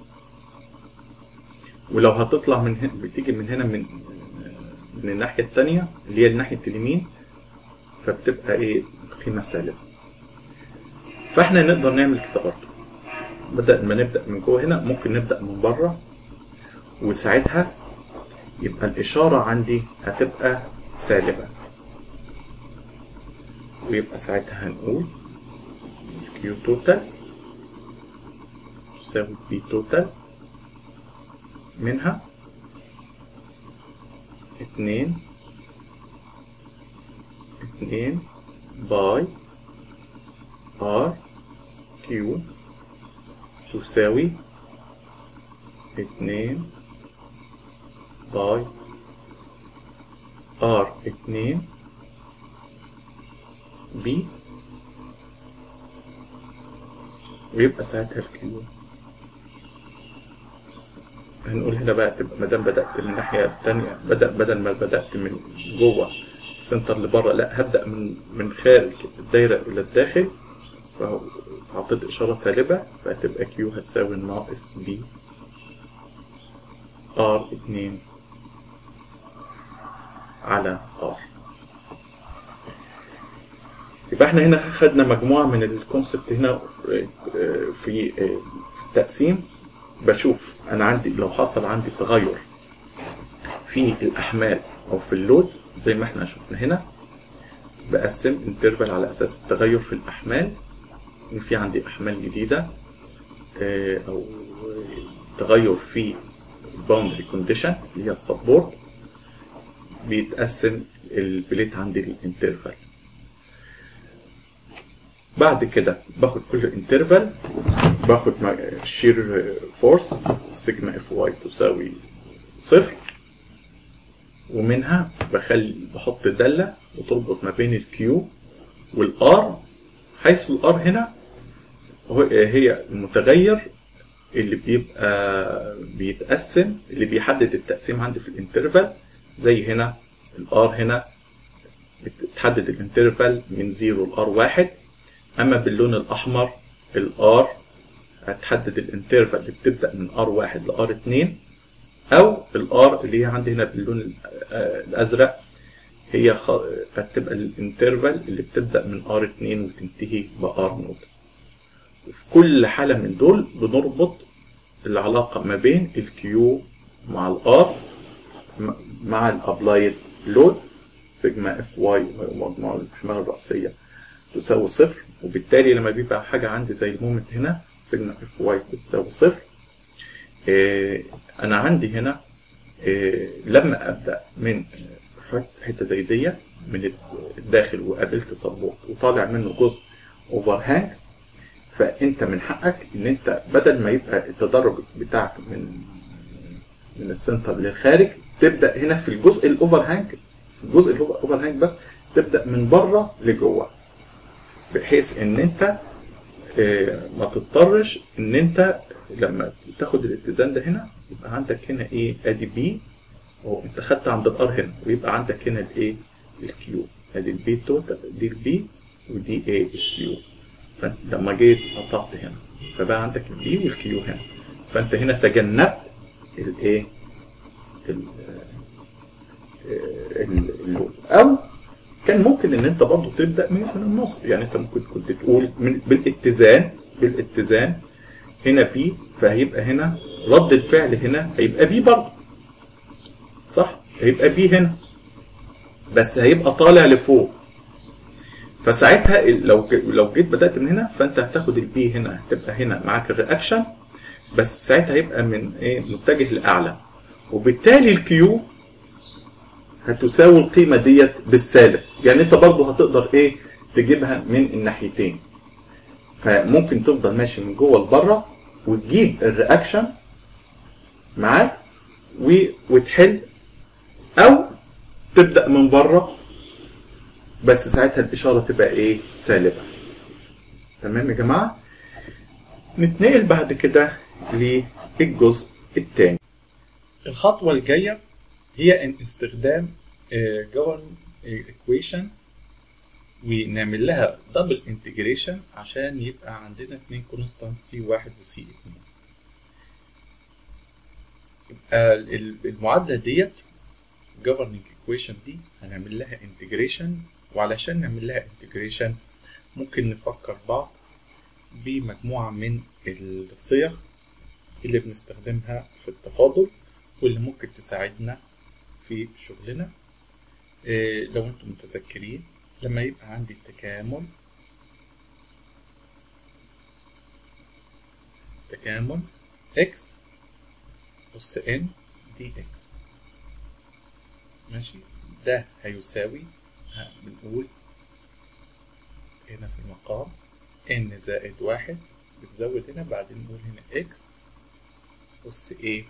ولو هتطلع من هنا بتيجي من هنا من من الناحية التانية اللي هي ناحية اليمين فبتبقى ايه قيمة سالبة فاحنا نقدر نعمل كده برضه بدل ما نبدأ من جوه هنا ممكن نبدأ من بره وساعتها يبقى الإشارة عندي هتبقى سالبة ويبقى ساعتها هنقول كيو توتال تساوي بي توتال منها اتنين اتنين باي ار كيو تساوي اتنين باي ار اتنين بي ويبقى ساعتها الكيو هنقول هنا بقى تبقى ما دام بدأت من الناحية التانية بدأ بدل ما بدأت من جوه السنتر لبره لا هبدأ من من خارج الدايرة إلى الداخل فحطيت إشارة سالبة فهتبقى كيو هتساوي ناقص بي ار اتنين على ار يبقى احنا هنا خدنا مجموعة من الكونسبت هنا في التقسيم بشوف انا عندي لو حصل عندي تغير في الاحمال او في اللود زي ما احنا شفنا هنا بقسم انترفال على اساس التغير في الاحمال ان في عندي احمال جديدة او تغير في الباوندري كونديشن اللي هي السبورت بيتقسم البليت عندي الانترفال بعد كده باخد كل انترفال باخد شير فورس سيجما اف واي تساوي صفر ومنها بخلي بحط دالة وتربط ما بين الكيو والار حيث الار هنا هي المتغير اللي بيبقى بيتقسم اللي بيحدد التقسيم عندي في الانترفال زي هنا الار هنا بتحدد الانترفال من 0 لار 1 اما باللون الاحمر الار هتحدد الانترفال اللي بتبدا من ار 1 لار 2 او الار اللي هي عندي هنا باللون الازرق هي خ... هتبقى الانترفال اللي بتبدا من ار 2 وتنتهي بار نود وفي كل حاله من دول بنربط العلاقه ما بين الكيو مع الار مع الابلايد لود سيجما اف واي مجموع الاحمال الرأسيه تساوي صفر وبالتالي لما بيبقى حاجه عندي زي المومنت هنا سيجما اف واي بتساوي صفر إيه انا عندي هنا إيه لما ابدا من حته زي ديت من الداخل وقابلت سبورت وطالع منه جزء اوفر هانج فانت من حقك ان انت بدل ما يبقى التدرج بتاعك من من السنتر للخارج تبدا هنا في الجزء الاوفر هانج الجزء الاوفر هانج بس تبدا من بره لجوه بحيث ان انت ما تضطرش ان انت لما تاخد الاتزان ده هنا يبقى عندك هنا ايه ادي بي وانت خدت عند الار هنا ويبقى عندك هنا الايه الكيو ادي البي توتال دي البي ودي ايه الكيو فلما جيت قطعت هنا فبقى عندك البي والكيو هنا فانت هنا تجنبت الايه اللود او كان ممكن ان انت برضو تبدا من من النص يعني انت ممكن كنت تقول من بالاتزان بالاتزان هنا بي فهيبقى هنا رد الفعل هنا هيبقى بي برضه صح هيبقى بي هنا بس هيبقى طالع لفوق فساعتها لو لو جيت بدات من هنا فانت هتاخد البي هنا هتبقى هنا معاك الرياكشن بس ساعتها هيبقى من ايه متجه لاعلى وبالتالي الكيو هتساوي القيمه ديت بالسالب يعني انت برضه هتقدر ايه تجيبها من الناحيتين فممكن تفضل ماشي من جوه لبره وتجيب الرياكشن معاك وتحل او تبدا من بره بس ساعتها الاشاره تبقى ايه سالبه تمام يا جماعه نتنقل بعد كده للجزء الثاني الخطوه الجايه هي ان استخدام govern equation ونعمل لها دبل انتجريشن عشان يبقى عندنا اتنين كونستانت سي واحد وسي اتنين يبقى المعادلة ديت governing equation دي هنعمل لها انتجريشن وعلشان نعمل لها انتجريشن ممكن نفكر بعض بمجموعة من الصيغ اللي بنستخدمها في التفاضل واللي ممكن تساعدنا في شغلنا إيه لو انتم متذكرين لما يبقى عندي تكامل تكامل x أس n دي x ماشي ده هيساوي بنقول هنا في المقام n زائد واحد بتزود هنا بعدين نقول هنا x أس a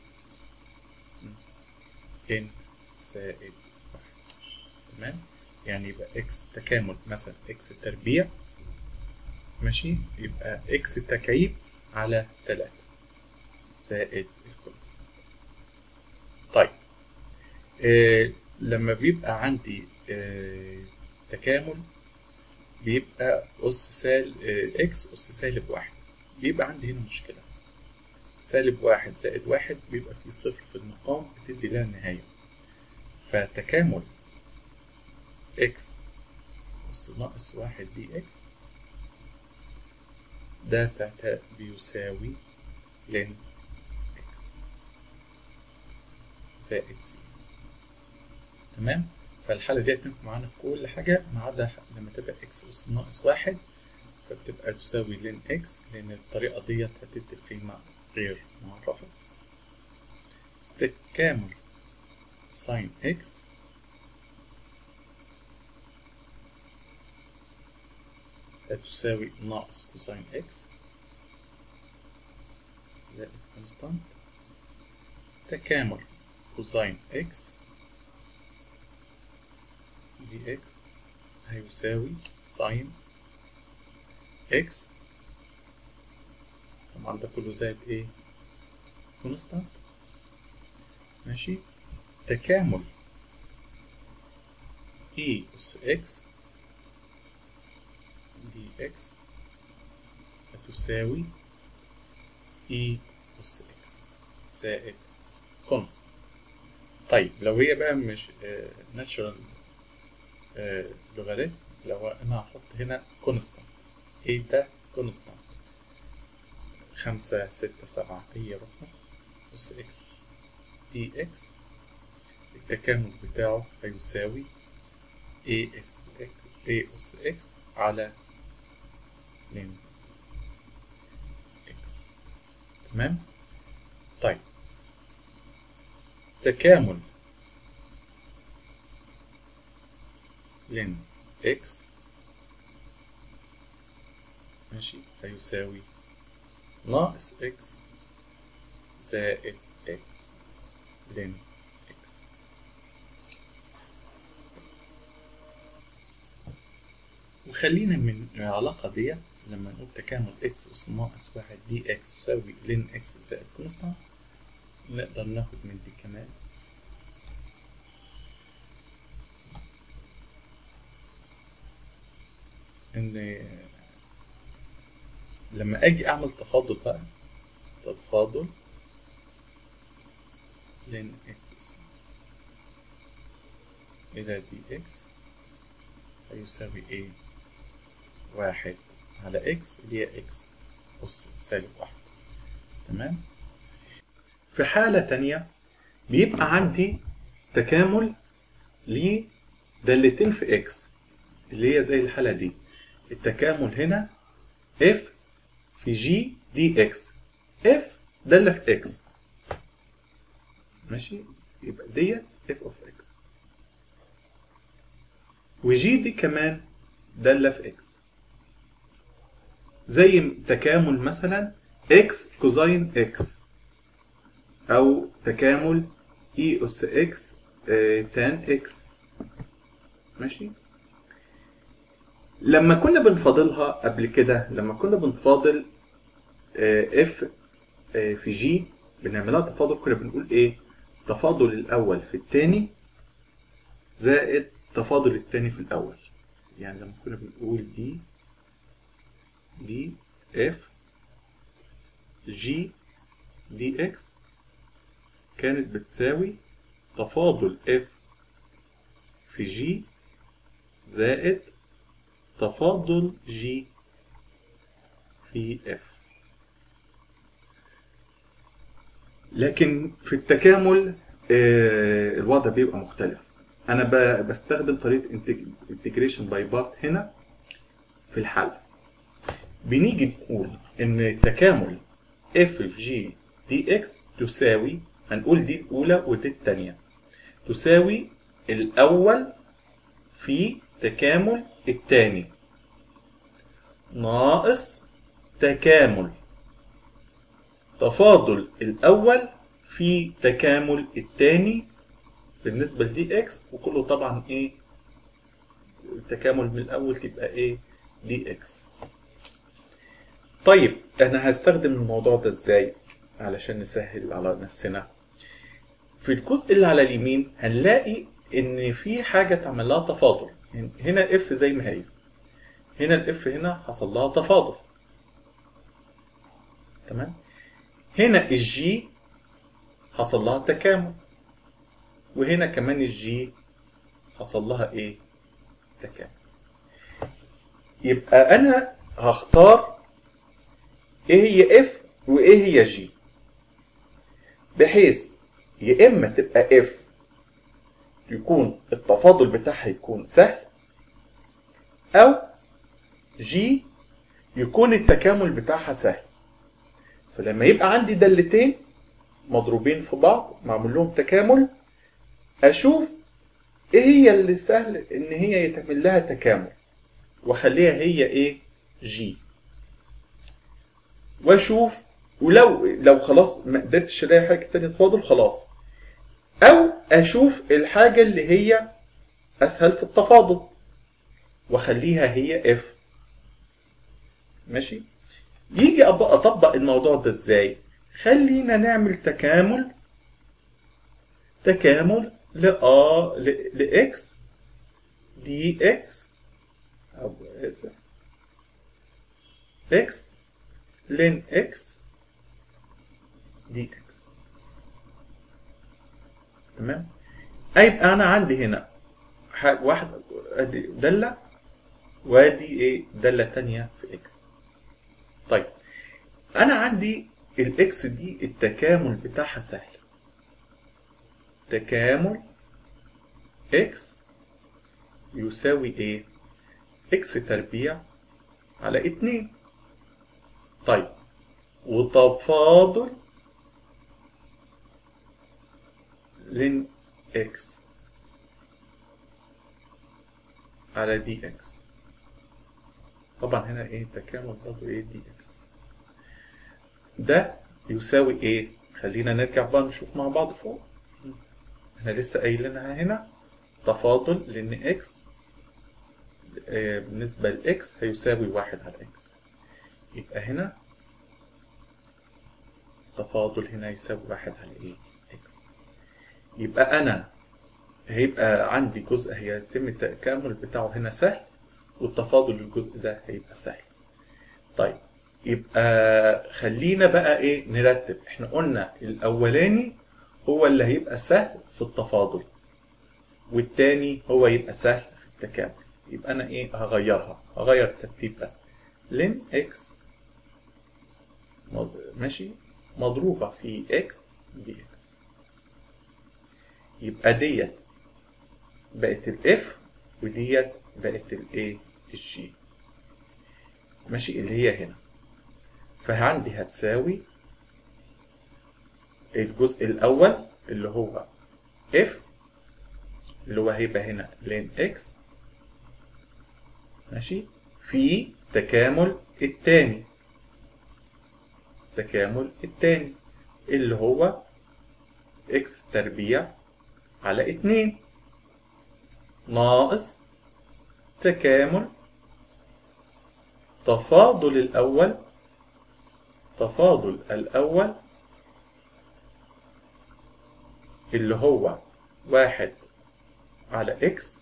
n زائد واحد تمام يعني يبقى اكس تكامل مثلا اكس تربيع ماشي يبقى اكس تكعيب على تلاتة زائد الكونستانت طيب آه لما بيبقى عندي آه تكامل بيبقى أس سال آه إكس أس سالب واحد بيبقى عندي هنا مشكلة سالب واحد زائد واحد بيبقى فيه صفر في المقام بتدي لها نهاية فتكامل إكس أس ناقص واحد دي إكس ده ساعتها بيساوي لن إكس زائد سي تمام فالحالة دي هتنفع معانا في كل حاجة ما عدا لما تبقى إكس أس ناقص واحد فبتبقى تساوي لن إكس لأن الطريقة ديت هتدي قيمة غير معرفة تكامل ساين إكس هتساوي ناقص كوساين إكس زائد كونستانت تكامل كوساين إكس دي إكس هيساوي ساين إكس طبعا ده كله زائد إيه كونستانت ماشي تكامل اي اس اكس دي اكس هتساوي اي اس اكس زائد كونستانت طيب لو هي بقى مش ناتشورال لوغاريتم لو انا هحط هنا كونستانت ايه ده كونستانت خمسة ستة سبعة هي رقم اس اكس دي اكس التكامل بتاعه هيساوي اي اس اي اس اكس على لين اكس تمام طيب تكامل لين اكس ماشي هيساوي ناقص اكس زائد اكس لين اكس وخلينا من العلاقة دي لما نقول تكامل اكس اس ناقص واحد دي اكس يساوي لين اكس زائد كونستانت نقدر ناخد من دي كمان ان لما اجي اعمل تفاضل بقى تفاضل لين اكس الى دي اكس هيساوي ايه واحد على اكس اللي هي اكس أس سالب واحد تمام في حالة تانية بيبقى عندي تكامل لدالتين في اكس اللي هي زي الحالة دي التكامل هنا اف في جي دي اكس اف دالة في اكس ماشي يبقى ديت اف اوف اكس وجي دي كمان دالة في اكس زي تكامل مثلا اكس كوزين اكس او تكامل اي اس اكس تان اكس ماشي لما كنا بنفاضلها قبل كده لما كنا بنفاضل اف في جي بنعملها تفاضل كنا بنقول ايه تفاضل الاول في الثاني زائد تفاضل الثاني في الاول يعني لما كنا بنقول دي دي اف جي دي اكس كانت بتساوي تفاضل اف في جي زائد تفاضل جي في اف لكن في التكامل آه، الوضع بيبقى مختلف انا ب- بستخدم طريقه انتجريشن باي بارت هنا في الحل بنيجي نقول ان تكامل اف في جي دي اكس تساوي هنقول دي الاولى ودي الثانيه تساوي الاول في تكامل الثاني ناقص تكامل تفاضل الاول في تكامل الثاني بالنسبه لدي اكس وكله طبعا ايه التكامل من الاول تبقى ايه دي اكس طيب انا هستخدم الموضوع ده ازاي علشان نسهل على نفسنا في الجزء اللي على اليمين هنلاقي ان في حاجه اتعمل لها تفاضل هنا الاف زي ما هي هنا الاف هنا حصل لها تفاضل تمام هنا الجي حصل لها تكامل وهنا كمان الجي حصل لها ايه تكامل يبقى انا هختار ايه هي اف وايه هي جي بحيث يا اما تبقى اف يكون التفاضل بتاعها يكون سهل او جي يكون التكامل بتاعها سهل فلما يبقى عندي دالتين مضروبين في بعض معمول لهم تكامل اشوف ايه هي اللي سهل ان هي يتعمل لها تكامل واخليها هي ايه جي واشوف ولو لو خلاص ما قدرتش الاقي حاجه تانية تفاضل خلاص او اشوف الحاجه اللي هي اسهل في التفاضل واخليها هي اف ماشي يجي أبقى اطبق الموضوع ده ازاي خلينا نعمل تكامل تكامل ل ا ل x دي x أو آسف x لين x دي x تمام أيبقى أنا عندي هنا ح- واحد أدي دالة وادي إيه دالة تانية في x طيب أنا عندي الإكس دي التكامل بتاعها سهل تكامل إكس يساوي إيه؟ إكس تربيع على اتنين طيب وتفاضل لين إكس على دي إكس طبعا هنا إيه تكامل برضه إيه دي إكس ده يساوي إيه؟ خلينا نرجع بقى نشوف مع بعض فوق احنا لسه قايلينها هنا تفاضل لان اكس آه، بالنسبة لاكس هيساوي واحد على اكس يبقى هنا تفاضل هنا يساوي واحد على ايه اكس يبقى انا هيبقى عندي جزء هيتم التكامل بتاعه هنا سهل والتفاضل الجزء ده هيبقى سهل طيب يبقى خلينا بقى ايه نرتب احنا قلنا الاولاني هو اللي هيبقى سهل في التفاضل والتاني هو يبقى سهل في التكامل يبقى انا ايه هغيرها هغير الترتيب بس لين اكس مض- ماشي مضروبة في اكس دي اكس يبقى ديت بقت الاف وديت بقت الايه الجي ماشي اللي هي هنا فعندي هتساوي الجزء الأول اللي هو f اللي هو هيبقى هنا لين x ماشي في تكامل التاني تكامل التاني اللي هو x تربيع على اتنين ناقص تكامل تفاضل الأول تفاضل الأول اللي هو واحد على إكس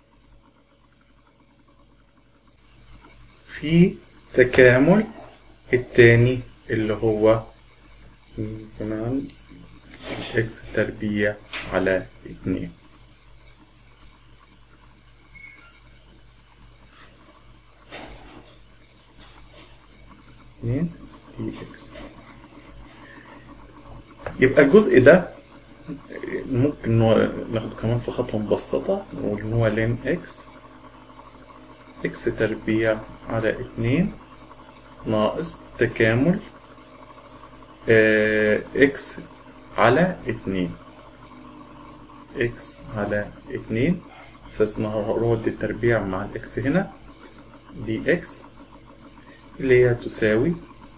في تكامل التاني اللي هو كمان إكس تربيع على اتنين اتنين دي إكس يبقى الجزء ده ممكن نوع- ناخده كمان في خطوة مبسطة نقول إن هو لين إكس إكس تربيع على اتنين ناقص تكامل آه، إكس على اتنين إكس على اتنين أساس إن هو رود التربيع مع الإكس هنا دي إكس اللي هي تساوي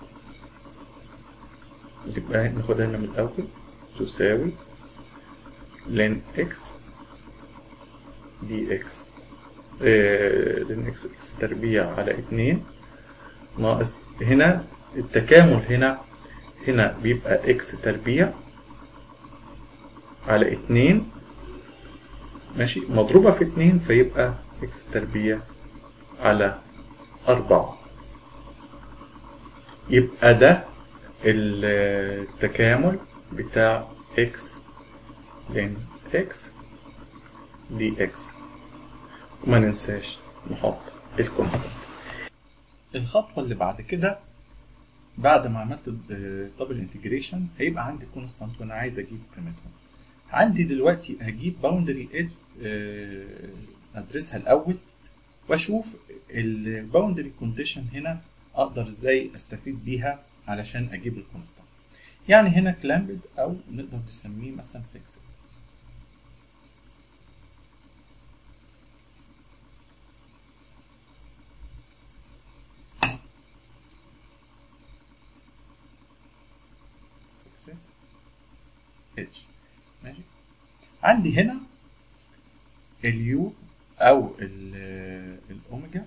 يبقى ناخدها هنا من الأول تساوي لين اكس دي اكس لين اكس اكس تربيع على اتنين ناقص هنا التكامل هنا هنا بيبقى اكس تربيع على اتنين ماشي مضروبة في اتنين فيبقى اكس تربيع على أربعة يبقى ده التكامل بتاع اكس لين اكس دي اكس وما ننساش نحط الكونستانت الخطوة اللي بعد كده بعد ما عملت دبل انتجريشن هيبقى عندي كونستانت وانا عايز اجيب قيمتهم عندي دلوقتي هجيب باوندري ايدج ادرسها الاول واشوف الباوندري كونديشن هنا اقدر ازاي استفيد بيها علشان اجيب الكونستانت يعني هنا كلامبد او نقدر نسميه مثلا فيكسد فيكسد اتش ماشي عندي هنا اليو او ال- الاوميجا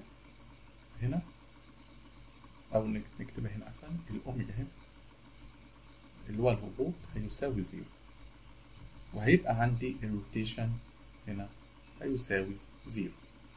هنا او نك- نكتبها هنا احسن الاوميجا هنا اللي هو الهبوط هيساوي زيرو وهيبقى عندي الروتيشن هنا هيساوي زيرو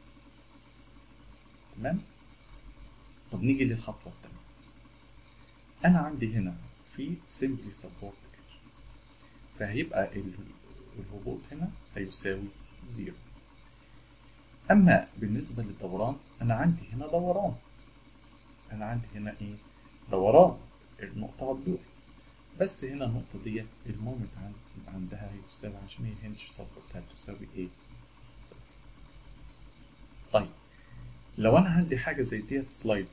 تمام طب نيجي للخطوة التانية أنا عندي هنا في simply support edge فهيبقى الهبوط هنا هيساوي زيرو أما بالنسبة للدوران أنا عندي هنا دوران أنا عندي هنا إيه دوران النقطة والدور بس هنا النقطة ديت المومنت عند عندها هيساوي عشان هي هنج سبورت هتساوي ايه؟ صفر. طيب لو انا عندي حاجة زي ديت سلايدنج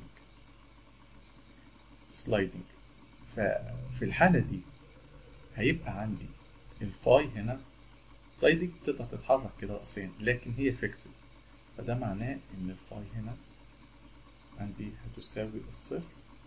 سلايدنج ففي الحالة دي هيبقى عندي الفاي هنا سلايدنج تقدر تتحرك كده رأسيا لكن هي فيكسد فده معناه ان الفاي هنا عندي هتساوي الصفر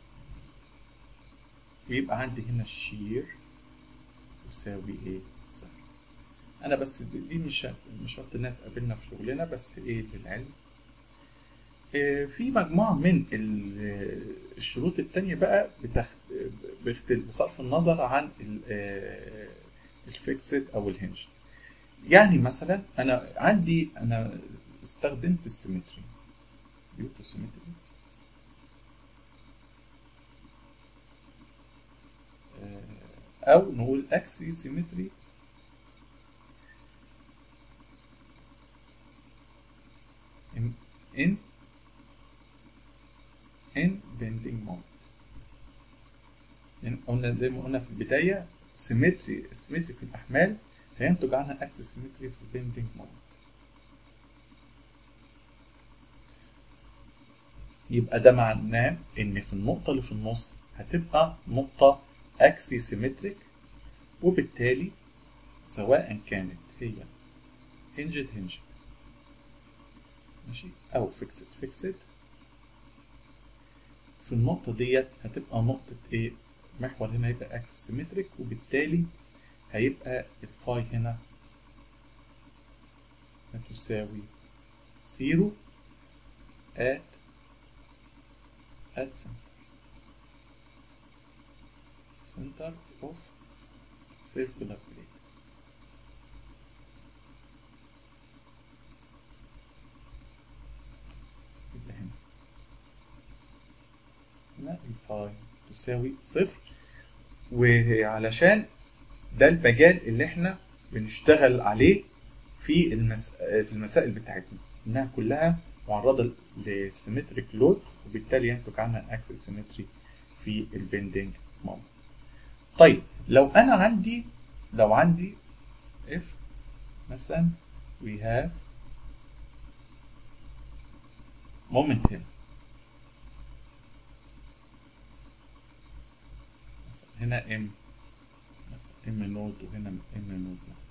ويبقى عندي هنا الشير يساوي ايه صفر انا بس دي مش مش شرط انها تقابلنا في شغلنا بس ايه للعلم إيه في مجموعة من الشروط التانية بقى بتخت... بصرف النظر عن الفيكسد او الهنج يعني مثلا انا عندي انا استخدمت السيمتري بيوتو سيمتري او نقول اكسي سيمتري in in bending moment يعني قلنا زي ما قلنا في البداية سيمتري السيمتري في الأحمال هينتج عنها اكس سيمتري في البندنج مومنت يبقى ده معناه ان في النقطة اللي في النص هتبقى نقطة اكسي سيمتريك وبالتالي سواء كانت هي هنجد هنجد ماشي او فيكسد فيكسد في النقطة ديت هتبقى نقطة ايه محور هنا هيبقى اكسس سيمتريك وبالتالي هيبقى الفاي هنا هتساوي زيرو at at center center of circular plate يبقى هنا هنا الفاي تساوي صفر وعلشان ده المجال اللي احنا بنشتغل عليه في المس... في المسائل بتاعتنا انها كلها معرضه لسيمتريك لود وبالتالي ينتج عنها اكسس سيمتري في البندنج مومنت طيب لو انا عندي لو عندي if مثلا we have moment هنا هنا ام ام نود وهنا ام نود مثلا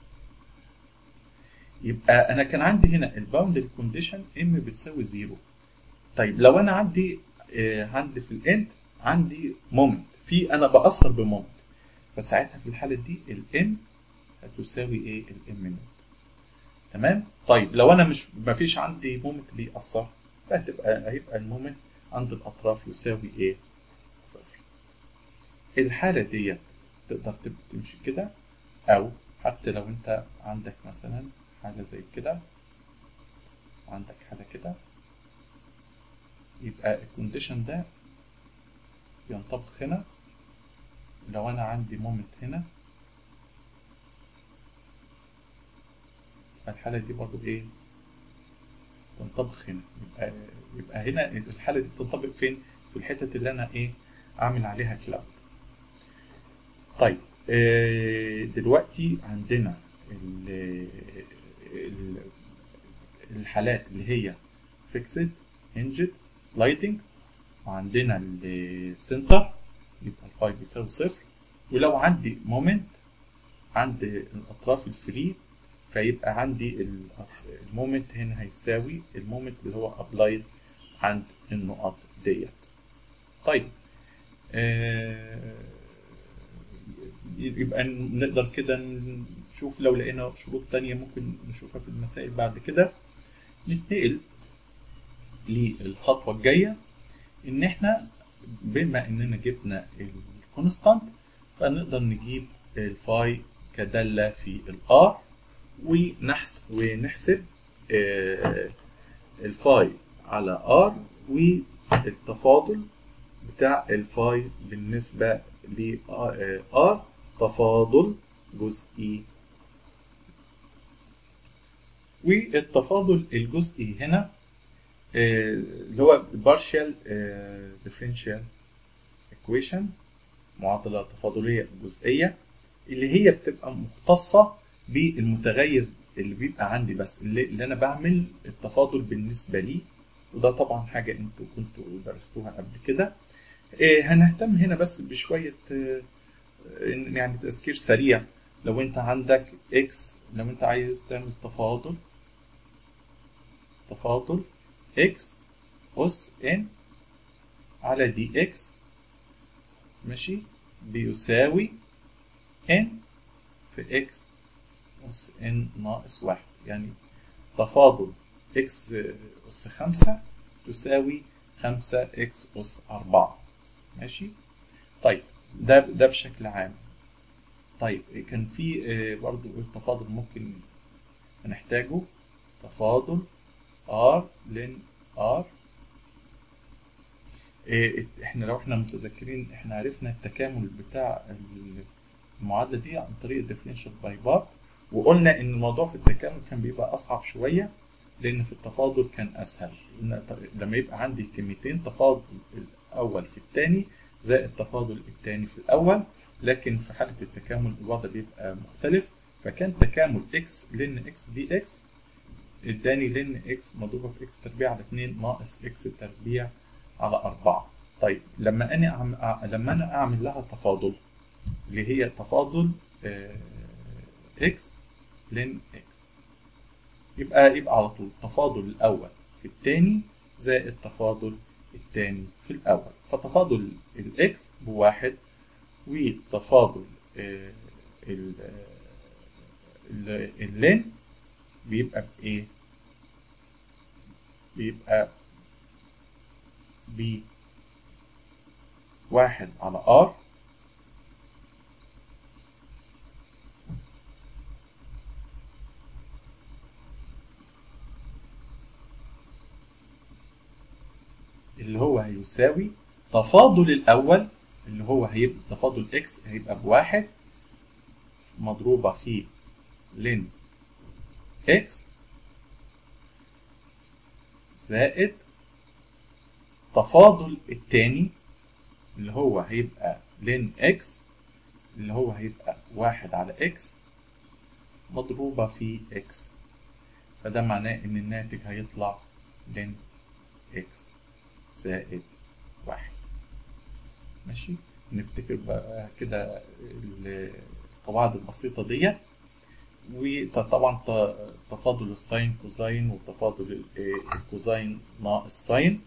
يبقى انا كان عندي هنا الباوندري كونديشن ام بتساوي زيرو طيب لو انا عندي آه عندي في الاند عندي مومنت في انا باثر بمومنت فساعتها في الحاله دي الام هتساوي ايه الام نود تمام طيب لو انا مش ما فيش عندي مومنت بيأثر فهتبقى هيبقى المومنت عند الاطراف يساوي ايه صفر الحاله ديت تقدر تمشي كده او حتى لو انت عندك مثلا حاجة زي كده عندك حاجة كده يبقى الكونديشن ده ينطبق هنا لو انا عندي مومنت هنا الحالة دي برضو ايه تنطبق هنا يبقى يبقى هنا الحالة دي تنطبق فين في الحتة اللي انا ايه اعمل عليها كلاود طيب دلوقتي عندنا الحالات اللي هي فيكسد هنجد سلايدنج وعندنا السنتر يبقى الفاي بيساوي صفر ولو عندي مومنت عند الاطراف الفري فيبقى عندي المومنت هنا هيساوي المومنت اللي هو ابلايد عند النقط ديت طيب آه يبقى نقدر كده نشوف لو لقينا شروط تانية ممكن نشوفها في المسائل بعد كده نتنقل للخطوة الجاية إن إحنا بما إننا جبنا الكونستانت فنقدر نجيب الفاي كدالة في الار ونحس ونحسب آه، الفاي على ار والتفاضل بتاع الفاي بالنسبة ل ار تفاضل جزئي والتفاضل الجزئي هنا آه، اللي هو partial آه، differential equation معادلة تفاضلية جزئية اللي هي بتبقى مختصة بالمتغير اللي بيبقى عندي بس اللي, اللي انا بعمل التفاضل بالنسبة لي وده طبعا حاجة انتوا كنتوا درستوها قبل كده آه، هنهتم هنا بس بشوية آه، يعني تذكير سريع لو انت عندك اكس لو انت عايز تعمل تفاضل تفاضل اكس اس ان على دي اكس ماشي بيساوي ان في اكس اس ان ناقص واحد يعني تفاضل اكس اس خمسة تساوي خمسة اكس اس أربعة ماشي طيب ده ده بشكل عام طيب كان في آه، برضو التفاضل ممكن هنحتاجه تفاضل ار لن ار احنا لو احنا متذكرين احنا عرفنا التكامل بتاع المعادله دي عن طريق الديفرنشال باي بارت وقلنا ان الموضوع في التكامل كان بيبقى اصعب شويه لان في التفاضل كان اسهل إن لما يبقى عندي كميتين تفاضل الاول في الثاني زائد التفاضل الثاني في الاول لكن في حاله التكامل الوضع بيبقى مختلف فكان تكامل اكس لن اكس دي اكس اداني لن اكس مضروبه في اكس تربيع على 2 ناقص اكس تربيع على 4 طيب لما انا أعمل لما انا اعمل لها تفاضل اللي هي تفاضل آه، اكس لن اكس يبقى يبقى على طول تفاضل الاول في الثاني زائد تفاضل الثاني في الاول فتفاضل الاكس بواحد وتفاضل آه، ال- ال- اللين بيبقى بايه بيبقى ب واحد على ار اللي هو هيساوي تفاضل الأول اللي هو هيبقى تفاضل اكس هيبقى بواحد مضروبة في لن اكس زائد تفاضل التاني اللي هو هيبقى لن اكس اللي هو هيبقى واحد على اكس مضروبة في اكس فده معناه ان الناتج هيطلع لن اكس زائد واحد ماشي نفتكر بقى كده القواعد البسيطة ديت وطبعا ت- تفاضل الساين كوزاين وتفاضل ال- الكوزاين ناقص ساين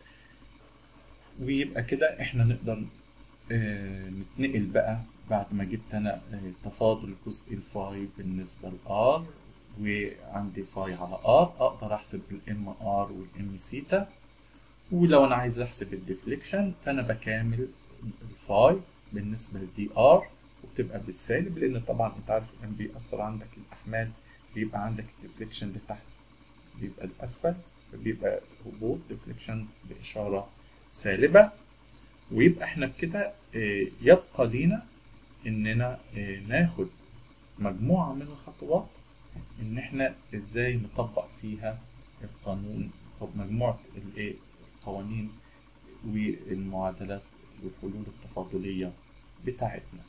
ويبقى كده احنا نقدر آه، نتنقل بقى بعد ما جبت انا آه، تفاضل جزء الفاي بالنسبة لار وعندي فاي على ار اقدر احسب الام ار والام سيتا ولو انا عايز احسب الديفليكشن فانا بكامل الفاي بالنسبة لدي ار وبتبقى بالسالب لان طبعا انت عارف ان بيأثر عندك الاحمال بيبقى عندك الديفليكشن لتحت بيبقى الاسفل فبيبقى هبوط ديفليكشن باشاره سالبه ويبقى احنا بكده آه، يبقى لينا اننا آه، ناخد مجموعه من الخطوات ان احنا ازاي نطبق فيها القانون طب مجموعه الايه القوانين والمعادلات والحلول التفاضليه بتاعتنا